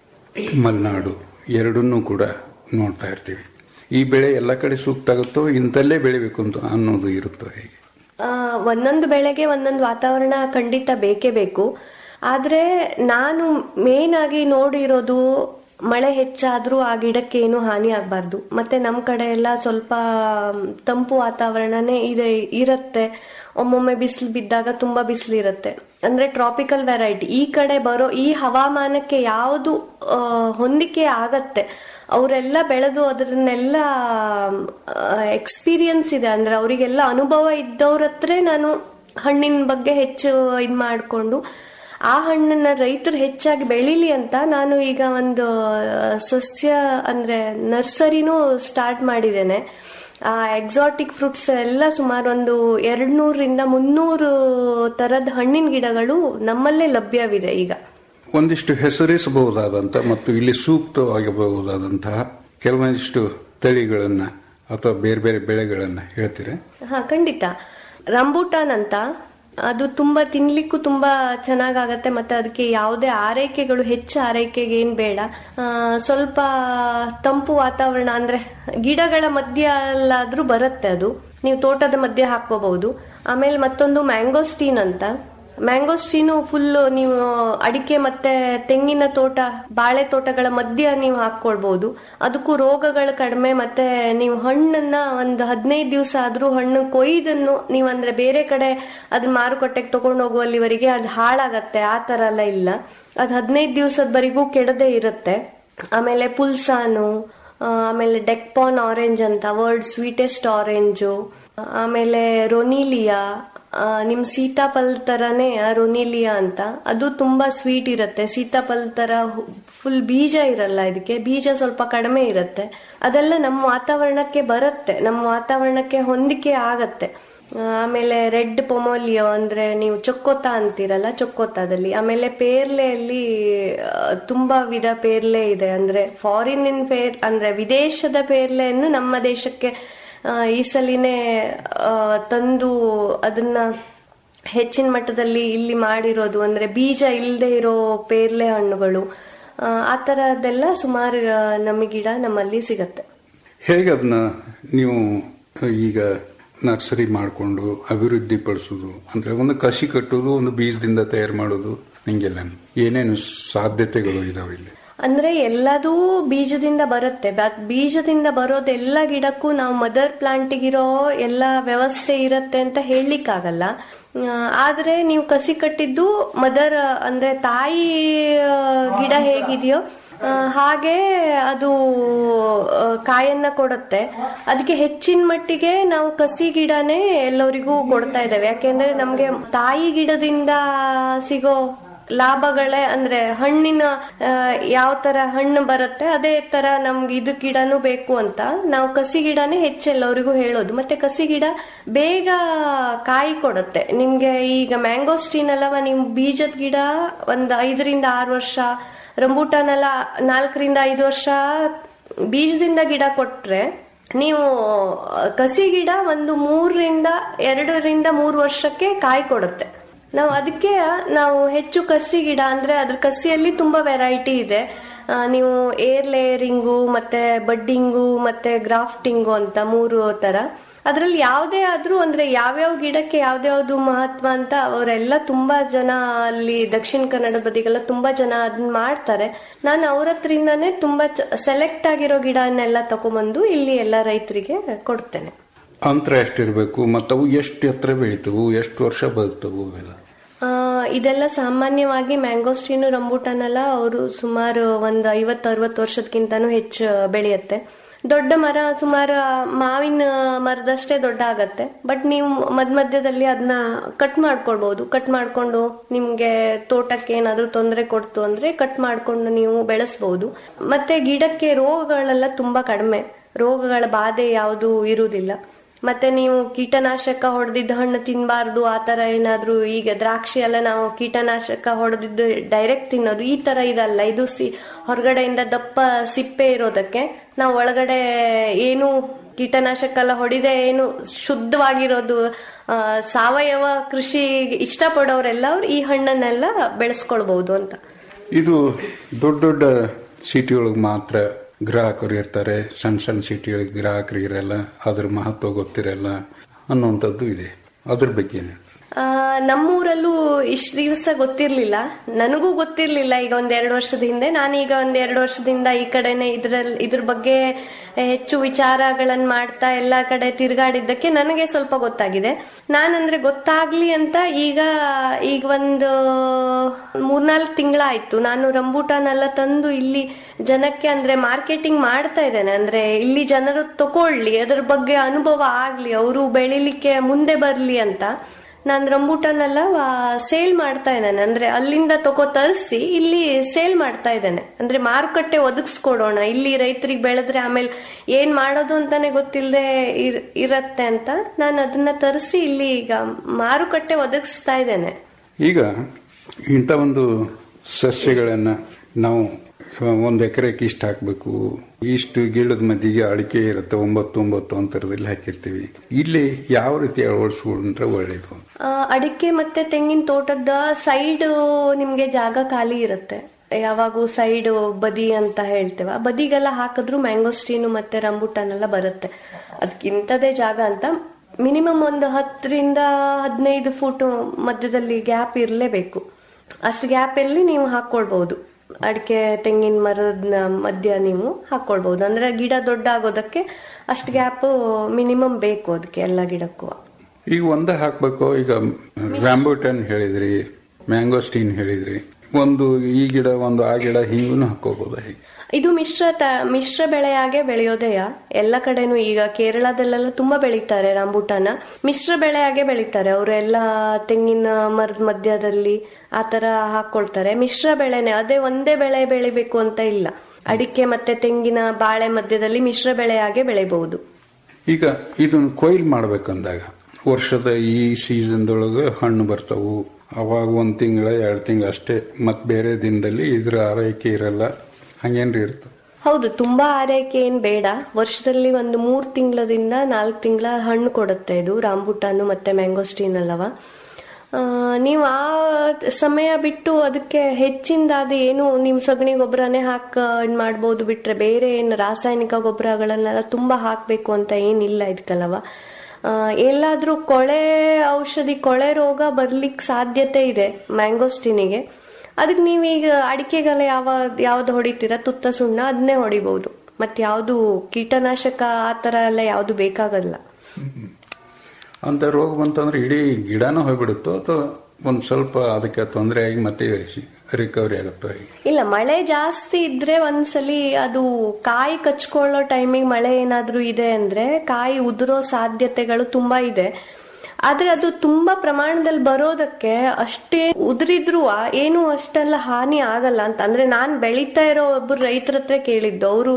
ಮಲೆನಾಡು ಎರಡನ್ನೂ ಕೂಡ ನೋಡ್ತಾ ಇರ್ತೀವಿ ಈ ಬೆಳೆ ಎಲ್ಲ ಕಡೆ ಸೂಕ್ತ ಆಗುತ್ತೋ ಇಂಥಲ್ಲೇ ಬೆಳಿಬೇಕು ಅಂತ ಅನ್ನೋದು ಇರುತ್ತೋ ಹೇಗೆ ಆ, ಒಂದೊಂದು ಬೆಳೆಗೆ ಒಂದೊಂದು ವಾತಾವರಣ ಖಂಡಿತ ಬೇಕೇ ಬೇಕು ಆದ್ರೆ ನಾನು ಮೇನ್ ಆಗಿ ನೋಡಿರೋದು ಮಳೆ ಹೆಚ್ಚಾದ್ರೂ ಆ ಗಿಡಕ್ಕೆ ಏನು ಹಾನಿ ಆಗ್ಬಾರ್ದು ಮತ್ತೆ ನಮ್ ಕಡೆ ಎಲ್ಲ ಸ್ವಲ್ಪ ತಂಪು ವಾತಾವರಣನೇ ಇದೆ ಇರತ್ತೆ ಒಮ್ಮೊಮ್ಮೆ ಬಿಸಿಲು ಬಿದ್ದಾಗ ತುಂಬಾ ಬಿಸಿಲು ಇರುತ್ತೆ ಅಂದ್ರೆ ಟ್ರಾಪಿಕಲ್ ವೆರೈಟಿ ಈ ಕಡೆ ಬರೋ ಈ ಹವಾಮಾನಕ್ಕೆ ಯಾವುದು ಆ, ಹೊಂದಿಕೆ ಆಗತ್ತೆ ಅವರೆಲ್ಲ ಬೆಳೆದು ಅದನ್ನೆಲ್ಲ ಎಕ್ಸ್ಪೀರಿಯನ್ಸ್ ಇದೆ ಅಂದ್ರೆ ಅವರಿಗೆಲ್ಲ ಅನುಭವ ಇದ್ದವ್ರ ಹತ್ರ ನಾನು ಹಣ್ಣಿನ ಬಗ್ಗೆ ಹೆಚ್ಚು ಇದ್ ಮಾಡ್ಕೊಂಡು ಆ ಹಣ್ಣನ್ನ ರೈತರು ಹೆಚ್ಚಾಗಿ ಬೆಳಿಲಿ ಅಂತ ನಾನು ಈಗ ಒಂದು ಸಸ್ಯ ಅಂದ್ರೆ ನರ್ಸರಿನೂ ಸ್ಟಾರ್ಟ್ ಮಾಡಿದ್ದೇನೆ ಆ ಎಕ್ಸಾಟಿಕ್ ಫ್ರೂಟ್ಸ್ ಎಲ್ಲ ಸುಮಾರು ಒಂದು ಎರಡ್ ನೂರರಿಂದ ಮುನ್ನೂರು ತರದ ಹಣ್ಣಿನ ಗಿಡಗಳು ನಮ್ಮಲ್ಲೇ ಲಭ್ಯವಿದೆ ಈಗ ಒಂದಿಷ್ಟು ಹೆಸರಿಸಬಹುದಾದಂತ ಮತ್ತು ಇಲ್ಲಿ ಸೂಕ್ತವಾಗಿರಬಹುದಾದಂತಹ ಕೆಲವೊಂದಿಷ್ಟು ತಳಿಗಳನ್ನ ಅಥವಾ ಬೇರೆ ಬೇರೆ ಬೆಳೆಗಳನ್ನ ಹೇಳ್ತೀರಾ ಹಾ ಖಂಡಿತ ರಂಬೂಟಾನ್ ಅಂತ ಅದು ತುಂಬಾ ತಿನ್ಲಿಕ್ಕೂ ತುಂಬಾ ಚೆನ್ನಾಗಾಗತ್ತೆ ಮತ್ತೆ ಅದಕ್ಕೆ ಯಾವುದೇ ಆರೈಕೆಗಳು ಹೆಚ್ಚು ಆರೈಕೆಗೆ ಏನ್ ಬೇಡ ಆ, ಸ್ವಲ್ಪ ತಂಪು ವಾತಾವರಣ ಅಂದ್ರೆ ಗಿಡಗಳ ಮಧ್ಯ ಅಲ್ಲಾದ್ರೂ ಬರುತ್ತೆ ಅದು ನೀವು ತೋಟದ ಮಧ್ಯೆ ಹಾಕೋಬಹುದು ಆಮೇಲೆ ಮತ್ತೊಂದು ಮ್ಯಾಂಗೋಸ್ಟೀನ್ ಅಂತ ಮ್ಯಾಂಗೋಸ್ಟೀನು ಫುಲ್ ನೀವು ಅಡಿಕೆ ಮತ್ತೆ ತೆಂಗಿನ ತೋಟ ಬಾಳೆ ತೋಟಗಳ ಮಧ್ಯ ನೀವು ಹಾಕೊಳ್ಬಹುದು ಅದಕ್ಕೂ ರೋಗಗಳು ಕಡಿಮೆ ಮತ್ತೆ ನೀವು ಹಣ್ಣನ್ನ ಒಂದು ಹದಿನೈದು ದಿವಸ ಆದ್ರೂ ಹಣ್ಣು ಕೊಯ್ದನ್ನು ನೀವು ಅಂದ್ರೆ ಬೇರೆ ಕಡೆ ಅದನ್ನ ಮಾರುಕಟ್ಟೆಗೆ ತಗೊಂಡು ಹೋಗುವಲ್ಲಿವರೆಗೆ ಅದು ಹಾಳಾಗತ್ತೆ ಆ ತರ ಎಲ್ಲ ಇಲ್ಲ ಅದು ಹದಿನೈದು ದಿವಸದವರೆಗೂ ಕೆಡದೆ ಇರುತ್ತೆ ಆಮೇಲೆ ಪುಲ್ಸಾನು ಆ, ಆಮೇಲೆ ಡೆಕ್ಪಾನ್ ಆರೆಂಜ್ ಅಂತ ವರ್ಲ್ಡ್ ಸ್ವೀಟೆಸ್ಟ್ ಆರೆಂಜು ಆಮೇಲೆ ರೊನಿಲಿಯಾ ಆ, ನಿಮ್ ಸೀತಾಫಲ್ ತರನೇ ಆ ರೊನಿಲಿಯಾ ಅಂತ ಅದು ತುಂಬಾ ಸ್ವೀಟ್ ಇರುತ್ತೆ ಸೀತಾಫಲ್ ತರ ಫುಲ್ ಬೀಜ ಇರಲ್ಲ ಇದಕ್ಕೆ ಬೀಜ ಸ್ವಲ್ಪ ಕಡಿಮೆ ಇರುತ್ತೆ ಅದೆಲ್ಲ ನಮ್ಮ ವಾತಾವರಣಕ್ಕೆ ಬರುತ್ತೆ ನಮ್ಮ ವಾತಾವರಣಕ್ಕೆ ಹೊಂದಿಕೆ ಆಗತ್ತೆ ಆ, ಆಮೇಲೆ ರೆಡ್ ಪೊಮೋಲಿಯೋ ಅಂದ್ರೆ ನೀವು ಚೊಕ್ಕೋತ ಅಂತೀರಲ್ಲ ಚೊಕ್ಕೋತಾದಲ್ಲಿ ಆಮೇಲೆ ಪೇರ್ಲೆಯಲ್ಲಿ ಆ, ತುಂಬಾ ವಿಧ ಪೇರ್ಲೆ ಇದೆ ಅಂದ್ರೆ ಫಾರಿನ್ ಪೇರ್ ಅಂದ್ರೆ ವಿದೇಶದ ಪೇರ್ಲೆಯನ್ನು ನಮ್ಮ ದೇಶಕ್ಕೆ ಆ, ಈ ಸಲಿನೇ ಆ, ತಂದು ಅದನ್ನ ಹೆಚ್ಚಿನ ಮಟ್ಟದಲ್ಲಿ ಇಲ್ಲಿ ಮಾಡಿರೋದು ಅಂದ್ರೆ ಬೀಜ ಇಲ್ಲದೆ ಇರೋ ಪೇರ್ಲೆ ಹಣ್ಣುಗಳು ಆ, ಆ ತರದೆಲ್ಲ ಸುಮಾರು ಆ, ನಮಗೆ ಗಿಡ ನಮ್ಮಲ್ಲಿ ಸಿಗತ್ತೆ ಹೇಗೆ ಅದನ್ನ ನೀವು ಈಗ ನರ್ಸರಿ ಮಾಡಿಕೊಂಡು ಅಭಿವೃದ್ಧಿ ಪಡಿಸೋದು ಅಂದ್ರೆ ಒಂದು ಕಸಿ ಕಟ್ಟೋದು ಒಂದು ಬೀಜದಿಂದ ತಯಾರು ಮಾಡೋದು ಹಿಂಗೆಲ್ಲ ಏನೇನು ಸಾಧ್ಯತೆಗಳು ಇದಾವೆ ಇಲ್ಲಿ ಅಂದ್ರೆ ಎಲ್ಲದೂ ಬೀಜದಿಂದ ಬರುತ್ತೆ ಬ- ಬೀಜದಿಂದ ಬರೋದೆಲ್ಲ ಗಿಡಕ್ಕೂ ನಾವು ಮದರ್ ಪ್ಲಾಂಟಿಗಿರೋ ಎಲ್ಲ ವ್ಯವಸ್ಥೆ ಇರತ್ತೆ ಅಂತ ಹೇಳಲಿಕ್ಕಾಗಲ್ಲ ಆ, ಆದ್ರೆ ನೀವು ಕಸಿ ಕಟ್ಟಿದ್ದು ಮದರ್ ಅಂದ್ರೆ ತಾಯಿ ಆ, ಗಿಡ ಹೇಗಿದೆಯೋ ಆ, ಹಾಗೆ ಅದು ಆ, ಕಾಯನ್ನ ಕೊಡುತ್ತೆ ಅದಕ್ಕೆ ಹೆಚ್ಚಿನ ಮಟ್ಟಿಗೆ ನಾವು ಕಸಿ ಗಿಡನೇ ಎಲ್ಲರಿಗೂ ಕೊಡ್ತಾ ಇದ್ದೇವೆ ಯಾಕೆಂದ್ರೆ ನಮ್ಗೆ ತಾಯಿ ಗಿಡದಿಂದ ಸಿಗೋ ಲಾಭಗಳೇ ಅಂದ್ರೆ ಹಣ್ಣಿನ ಯಾವ ತರ ಹಣ್ಣು ಬರುತ್ತೆ ಅದೇ ತರ ನಮ್ಗೆ ಇದು ಗಿಡನೂ ಬೇಕು ಅಂತ ನಾವು ಕಸಿ ಗಿಡನೇ ಹೆಚ್ಚೆಲ್ಲವರಿಗೂ ಹೇಳೋದು ಮತ್ತೆ ಕಸಿ ಗಿಡ ಬೇಗ ಕಾಯಿ ಕೊಡುತ್ತೆ ನಿಮ್ಗೆ ಈಗ ಮ್ಯಾಂಗೋಸ್ಟೀನ್ ಅಲ್ಲವ ನೀವು ಬೀಜದ ಗಿಡ ಒಂದ್ ಐದರಿಂದ ಆರು ವರ್ಷ ರಂಬೂಟಾನ್ ಎಲ್ಲ ನಾಲ್ಕರಿಂದ ಐದು ವರ್ಷ ಬೀಜದಿಂದ ಗಿಡ ಕೊಟ್ರೆ ನೀವು ಕಸಿ ಗಿಡ ಒಂದು ಮೂರರಿಂದ ಎರಡರಿಂದ ಮೂರು ವರ್ಷಕ್ಕೆ ಕಾಯಿ ಕೊಡುತ್ತೆ ನಾವು ಅದಕ್ಕೆ ನಾವು ಹೆಚ್ಚು ಕಸಿ ಗಿಡ ಅಂದ್ರೆ ಅದ್ರ ಕಸಿಯಲ್ಲಿ ತುಂಬಾ ವೆರೈಟಿ ಇದೆ ಆ, ನೀವು ಏರ್ ಲೇಯರಿಂಗು ಮತ್ತೆ ಬಡ್ಡಿಂಗು ಮತ್ತೆ ಗ್ರಾಫ್ಟಿಂಗು ಅಂತ ಮೂರು ತರ ಅದ್ರಲ್ಲಿ ಯಾವುದೇ ಆದ್ರೂ ಅಂದ್ರೆ ಯಾವ್ಯಾವ ಗಿಡಕ್ಕೆ ಯಾವ್ದ್ಯಾವ್ದು ಮಹತ್ವ ಅಂತ ಅವರೆಲ್ಲ ತುಂಬಾ ಜನ ಅಲ್ಲಿ ದಕ್ಷಿಣ ಕನ್ನಡ ಬದಿಗೆಲ್ಲ ತುಂಬಾ ಜನ ಅದನ್ನ ಮಾಡ್ತಾರೆ ನಾನು ಅವ್ರ ಹತ್ರಿಂದಾನೇ ತುಂಬಾ ಸೆಲೆಕ್ಟ್ ಆಗಿರೋ ಗಿಡನೆಲ್ಲ ತಗೊಂಬಂದು ಇಲ್ಲಿ ಎಲ್ಲ ರೈತರಿಗೆ ಕೊಡ್ತೇನೆ ಅಂತರ ಎಷ್ಟಿರ್ಬೇಕು ಮತ್ತು ಅವು ಎಷ್ಟು ಎತ್ತರ ಬೆಳಿತವು ಎಷ್ಟು ವರ್ಷ ಬದುಕ್ತವು ಅವೆಲ್ಲ ಆ, ಇದೆಲ್ಲ ಸಾಮಾನ್ಯವಾಗಿ ಮ್ಯಾಂಗೋಸ್ಟೀನು ರಂಬೂಟಾನ್ ಎಲ್ಲ ಅವರು ಸುಮಾರು ಒಂದು ಐವತ್ತು ಅರವತ್ತು ವರ್ಷದಕ್ಕಿಂತನೂ ಹೆಚ್ಚು ಬೆಳೆಯುತ್ತೆ ದೊಡ್ಡ ಮರ ಸುಮಾರು ಮಾವಿನ ಮರದಷ್ಟೇ ದೊಡ್ಡ ಆಗತ್ತೆ ಬಟ್ ನೀವು ಮಧ್ಯ ಮಧ್ಯದಲ್ಲಿ ಅದನ್ನ ಕಟ್ ಮಾಡ್ಕೊಳ್ಬಹುದು ಕಟ್ ಮಾಡ್ಕೊಂಡು ನಿಮ್ಗೆ ತೋಟಕ್ಕೆ ಏನಾದ್ರೂ ತೊಂದರೆ ಕೊಡ್ತು ಅಂದ್ರೆ ಕಟ್ ಮಾಡ್ಕೊಂಡು ನೀವು ಬೆಳೆಸಬಹುದು ಮತ್ತೆ ಗಿಡಕ್ಕೆ ರೋಗಗಳೆಲ್ಲ ತುಂಬಾ ಕಡಿಮೆ ರೋಗಗಳ ಬಾಧೆ ಯಾವುದು ಇರುವುದಿಲ್ಲ ಮತ್ತೆ ನೀವು ಕೀಟನಾಶಕ ಹೊಡೆದಿದ್ದ ಹಣ್ಣು ತಿನ್ಬಾರ್ದು ಆ ತರ ಏನಾದ್ರೂ ಈಗ ದ್ರಾಕ್ಷಿ ಎಲ್ಲ ನಾವು ಕೀಟನಾಶಕ ಹೊಡೆದಿದ್ದು ಡೈರೆಕ್ಟ್ ತಿನ್ನೋದು ಈ ತರ ಇದಲ್ಲ ಇದು ಸಿ ಹೊರಗಡೆಯಿಂದ ದಪ್ಪ ಸಿಪ್ಪೆ ಇರೋದಕ್ಕೆ ನಾವು ಒಳಗಡೆ ಏನು ಕೀಟನಾಶಕ ಎಲ್ಲ ಹೊಡಿದೆ ಏನು ಶುದ್ಧವಾಗಿರೋದು ಆ, ಸಾವಯವ ಕೃಷಿ ಇಷ್ಟಪಡೋರೆಲ್ಲ ಅವ್ರು ಈ ಹಣ್ಣನ್ನೆಲ್ಲ ಬೆಳೆಸ್ಕೊಳ್ಬಹುದು ಅಂತ ಇದು ದೊಡ್ಡ ದೊಡ್ಡ ಸಿಟಿಯೊಳಗೆ ಮಾತ್ರ ಗ್ರಾಹಕರು ಇರ್ತಾರೆ ಸಣ್ಣ ಸಣ್ಣ ಸಿಟಿಯೊಳಗೆ ಗ್ರಾಹಕರು ಇರಲ್ಲ ಅದ್ರ ಮಹತ್ವ ಗೊತ್ತಿರಲ್ಲ ಅನ್ನುವಂಥದ್ದು ಇದೆ ಅದ್ರ ಬಗ್ಗೆ ಏನು? ಆ, ನಮ್ಮೂರಲ್ಲೂ ಇಷ್ಟು ದಿವಸ ಗೊತ್ತಿರ್ಲಿಲ್ಲ ನನಗೂ ಗೊತ್ತಿರ್ಲಿಲ್ಲ ಈಗ ಒಂದ್ ಎರಡು ವರ್ಷದ ಹಿಂದೆ ನಾನೀಗ ಒಂದ್ ಎರಡು ವರ್ಷದಿಂದ ಈ ಕಡೆನೆ ಇದ್ರಲ್ಲಿ ಇದ್ರ ಬಗ್ಗೆ ಹೆಚ್ಚು ವಿಚಾರಗಳನ್ನ ಮಾಡ್ತಾ ಎಲ್ಲಾ ಕಡೆ ತಿರುಗಾಡಿದ್ದಕ್ಕೆ ನನಗೆ ಸ್ವಲ್ಪ ಗೊತ್ತಾಗಿದೆ ನಾನಂದ್ರೆ ಗೊತ್ತಾಗ್ಲಿ ಅಂತ ಈಗ ಈಗ ಒಂದು ಮೂರ್ನಾಲ್ಕು ತಿಂಗಳಾಯ್ತು ನಾನು ರಂಬೂಟಾನ್ ಎಲ್ಲ ತಂದು ಇಲ್ಲಿ ಜನಕ್ಕೆ ಅಂದ್ರೆ ಮಾರ್ಕೆಟಿಂಗ್ ಮಾಡ್ತಾ ಇದ್ದೇನೆ ಅಂದ್ರೆ ಇಲ್ಲಿ ಜನರು ತಗೊಳ್ಳಿ ಅದ್ರ ಬಗ್ಗೆ ಅನುಭವ ಆಗ್ಲಿ ಅವರು ಬೆಳಿಲಿಕ್ಕೆ ಮುಂದೆ ಬರ್ಲಿ ಅಂತ ನಾನು ರಂಬೂಟಾನ್ ಎಲ್ಲ ಸೇಲ್ ಮಾಡ್ತಾ ಇದ್ದೇನೆ ಅಂದ್ರೆ ಅಲ್ಲಿಂದ ತಗೋ ತರಿಸಿ ಇಲ್ಲಿ ಸೇಲ್ ಮಾಡ್ತಾ ಇದ್ದೇನೆ ಅಂದ್ರೆ ಮಾರುಕಟ್ಟೆ ಒದಗಿಸ್ಕೊಡೋಣ ಇಲ್ಲಿ ರೈತರಿಗೆ ಬೆಳೆದ್ರೆ ಆಮೇಲೆ ಏನ್ ಮಾಡೋದು ಅಂತಾನೆ ಗೊತ್ತಿಲ್ಲದೆ ಇರತ್ತೆ ಅಂತ ನಾನು ಅದನ್ನ ತರಿಸಿ ಇಲ್ಲಿ ಈಗ ಮಾರುಕಟ್ಟೆ ಒದಗಿಸ್ತಾ ಇದ್ದೇನೆ ಈಗ ಇಂಥ ಒಂದು ಸಸ್ಯಗಳನ್ನ ನಾವು ಒಂದು ಎಕರೆಗೆ ಇಷ್ಟು ಹಾಕಬೇಕು ಇಷ್ಟು ಗಿಡದ ಮಧ್ಯೆಗೆ ಅಡಿಕೆ ಇರುತ್ತೆ ಒಂಬತ್ತು ಒಂಬತ್ತು ಅಂತರದಲ್ಲಿ ಹಾಕಿರ್ತೀವಿ ಇಲ್ಲಿ ಯಾವ ರೀತಿ ಅಳವಡಿಸ್ಕೊಂಡ್ರೆ ಒಳ್ಳೇದು ಆ, ಅಡಿಕೆ ಮತ್ತೆ ತೆಂಗಿನ ತೋಟದ ಸೈಡ್ ನಿಮ್ಗೆ ಜಾಗ ಖಾಲಿ ಇರುತ್ತೆ ಯಾವಾಗೂ ಸೈಡ್ ಬದಿ ಅಂತ ಹೇಳ್ತೇವೆ ಆ ಬದಿಗೆಲ್ಲ ಹಾಕಿದ್ರು ಮ್ಯಾಂಗೋಸ್ಟೀನು ಮತ್ತೆ ರಂಬುಟಾನ್ ಎಲ್ಲ ಬರುತ್ತೆ ಅದಕ್ಕಿಂತದೇ ಜಾಗ ಅಂತ ಮಿನಿಮಮ್ ಒಂದು ಹತ್ತರಿಂದ ಹದಿನೈದು ಫೂಟ್ ಮಧ್ಯದಲ್ಲಿ ಗ್ಯಾಪ್ ಇರಲೇಬೇಕು ಅಷ್ಟು ಗ್ಯಾಪ್ ಅಲ್ಲಿ ನೀವು ಹಾಕೊಳ್ಬಹುದು ಅಡಿಕೆ ತೆಂಗಿನ ಮರದ ಮಧ್ಯ ನೀವು ಹಾಕೊಳ್ಬಹುದು ಅಂದ್ರೆ ಗಿಡ ದೊಡ್ಡ ಆಗೋದಕ್ಕೆ ಅಷ್ಟು ಗ್ಯಾಪ್ ಮಿನಿಮಮ್ ಬೇಕು ಅದಕ್ಕೆ ಎಲ್ಲ ಗಿಡಕ್ಕೂ ಈಗ ಒಂದ ಹಾಕ್ಬೇಕು ಈಗ ವ್ಯಾಂಬೋಟನ್ ಹೇಳಿದ್ರಿ ಮ್ಯಾಂಗೋಸ್ಟೀನ್ ಹೇಳಿದ್ರಿ ಒಂದು ಈ ಗಿಡ ಒಂದು ಆ ಗಿಡ ಹಿಂಗೂ ಹಾಕೋಬಹುದಾ ಹೇಗೆ ಇದು ಮಿಶ್ರ ತ- ಮಿಶ್ರ ಬೆಳೆಯಾಗೆ ಬೆಳೆಯೋದೆಯ ಎಲ್ಲ ಕಡೆನೂ ಈಗ ಕೇರಳದಲ್ಲೆಲ್ಲ ತುಂಬಾ ಬೆಳೀತಾರೆ ರಾಂಬೂಟಾನ ಮಿಶ್ರ ಬೆಳೆಯಾಗೆ ಬೆಳೀತಾರೆ ಅವರೆಲ್ಲ ತೆಂಗಿನ ಮರದ ಮಧ್ಯದಲ್ಲಿ ಆ ತರ ಹಾಕೊಳ್ತಾರೆ ಮಿಶ್ರ ಬೆಳೆನೆ ಅದೇ ಒಂದೇ ಬೆಳೆ ಬೆಳಿಬೇಕು ಅಂತ ಇಲ್ಲ ಅಡಿಕೆ ಮತ್ತೆ ತೆಂಗಿನ ಬಾಳೆ ಮಧ್ಯದಲ್ಲಿ ಮಿಶ್ರ ಬೆಳೆಯಾಗೆ ಬೆಳೆಯಬಹುದು ಈಗ ಇದನ್ನ ಕೊಯ್ಲು ಮಾಡ್ಬೇಕಂದಾಗ ವರ್ಷದ ಈ ಸೀಸನ್ದೊಳಗೆ ಹಣ್ಣು ಬರ್ತಾವು ಅವಾಗ ಒಂದ್ ತಿಂಗಳ ಎರಡು ತಿಂಗಳ ಅಷ್ಟೇ ಮತ್ ಬೇರೆ ದಿನದಲ್ಲಿ ಇದ್ರ ಆರೈಕೆ ಇರಲ್ಲ ಹಂಗೇನ್ರಿ ಇರುತ್ತೆ ಹೌದು ತುಂಬಾ ಆರೈಕೆ ಏನ್ ಬೇಡ ವರ್ಷದಲ್ಲಿ ಒಂದು ಮೂರ್ ತಿಂಗಳದಿಂದ ನಾಲ್ಕು ತಿಂಗಳ ಹಣ್ಣು ಕೊಡುತ್ತೆ ಇದು ರಾಂಬುಟಾನು ಮತ್ತೆ ಮ್ಯಾಂಗೋಸ್ಟೀನ್ ಅಲ್ಲವ ಆ, ನೀವು ಆ ಸಮಯ ಬಿಟ್ಟು ಅದಕ್ಕೆ ಹೆಚ್ಚಿಂದಾದ ಏನು ನೀವು ಸಗಣಿ ಗೊಬ್ಬರನೇ ಹಾಕ ಇದ್ ಮಾಡ್ಬೋದು ಬಿಟ್ರೆ ಬೇರೆ ಏನು ರಾಸಾಯನಿಕ ಗೊಬ್ಬರಗಳನ್ನೆಲ್ಲ ತುಂಬಾ ಹಾಕ್ಬೇಕು ಅಂತ ಏನಿಲ್ಲ ಇದಕ್ಕಲ್ಲವ ಆ, ಎಲ್ಲಾದ್ರೂ ಕೊಳೆ ಔಷಧಿ ಕೊಳೆ ರೋಗ ಬರ್ಲಿಕ್ಕೆ ಸಾಧ್ಯತೆ ಇದೆ ಮ್ಯಾಂಗೋಸ್ಟಿನಿಗೆ ಅದಕ್ಕೆ ನೀವೀಗ ಅಡಿಕೆಗೆಲ್ಲ ಯಾವ ಯಾವ್ದು ಹೊಡಿತೀರಾ ತುತ್ತ ಸುಣ್ಣ ಅದನ್ನೇ ಹೊಡಿಬಹುದು ಮತ್ತೆ ಯಾವುದು ಕೀಟನಾಶಕ ಆ ತರ ಎಲ್ಲ ಯಾವುದು ಬೇಕಾಗಲ್ಲ ಅಂತ ರೋಗ ಬಂತಂದ್ರೆ ಇಡೀ ಗಿಡನೂ ಹೋಗ್ಬಿಡುತ್ತೋ ಅಥವಾ ಒಂದ್ ಸ್ವಲ್ಪ ಅದಕ್ಕೆ ತೊಂದರೆ ಆಗಿ ಮತ್ತೆ ರಿಕವರಿ ಆಗುತ್ತೋ ಹೇಗೆ? ಇಲ್ಲ ಮಳೆ ಜಾಸ್ತಿ ಇದ್ರೆ ಒಂದ್ಸಲಿ ಅದು ಕಾಯಿ ಕಚ್ಕೊಳ್ಳೋ ಟೈಮಿಗೆ ಮಳೆ ಏನಾದ್ರೂ ಇದೆ ಅಂದ್ರೆ ಕಾಯಿ ಉದುರೋ ಸಾಧ್ಯತೆಗಳು ತುಂಬಾ ಇದೆ ಆದ್ರೆ ಅದು ತುಂಬಾ ಪ್ರಮಾಣದಲ್ಲಿ ಬರೋದಕ್ಕೆ ಅಷ್ಟೇ ಉದುರಿದ್ರು ಏನು ಅಷ್ಟೆಲ್ಲ ಹಾನಿ ಆಗಲ್ಲ ಅಂತ ಅಂದ್ರೆ ನಾನ್ ಬೆಳೀತಾ ಇರೋ ಒಬ್ಬರು ರೈತರ ಹತ್ರ ಕೇಳಿದ್ದು ಅವರು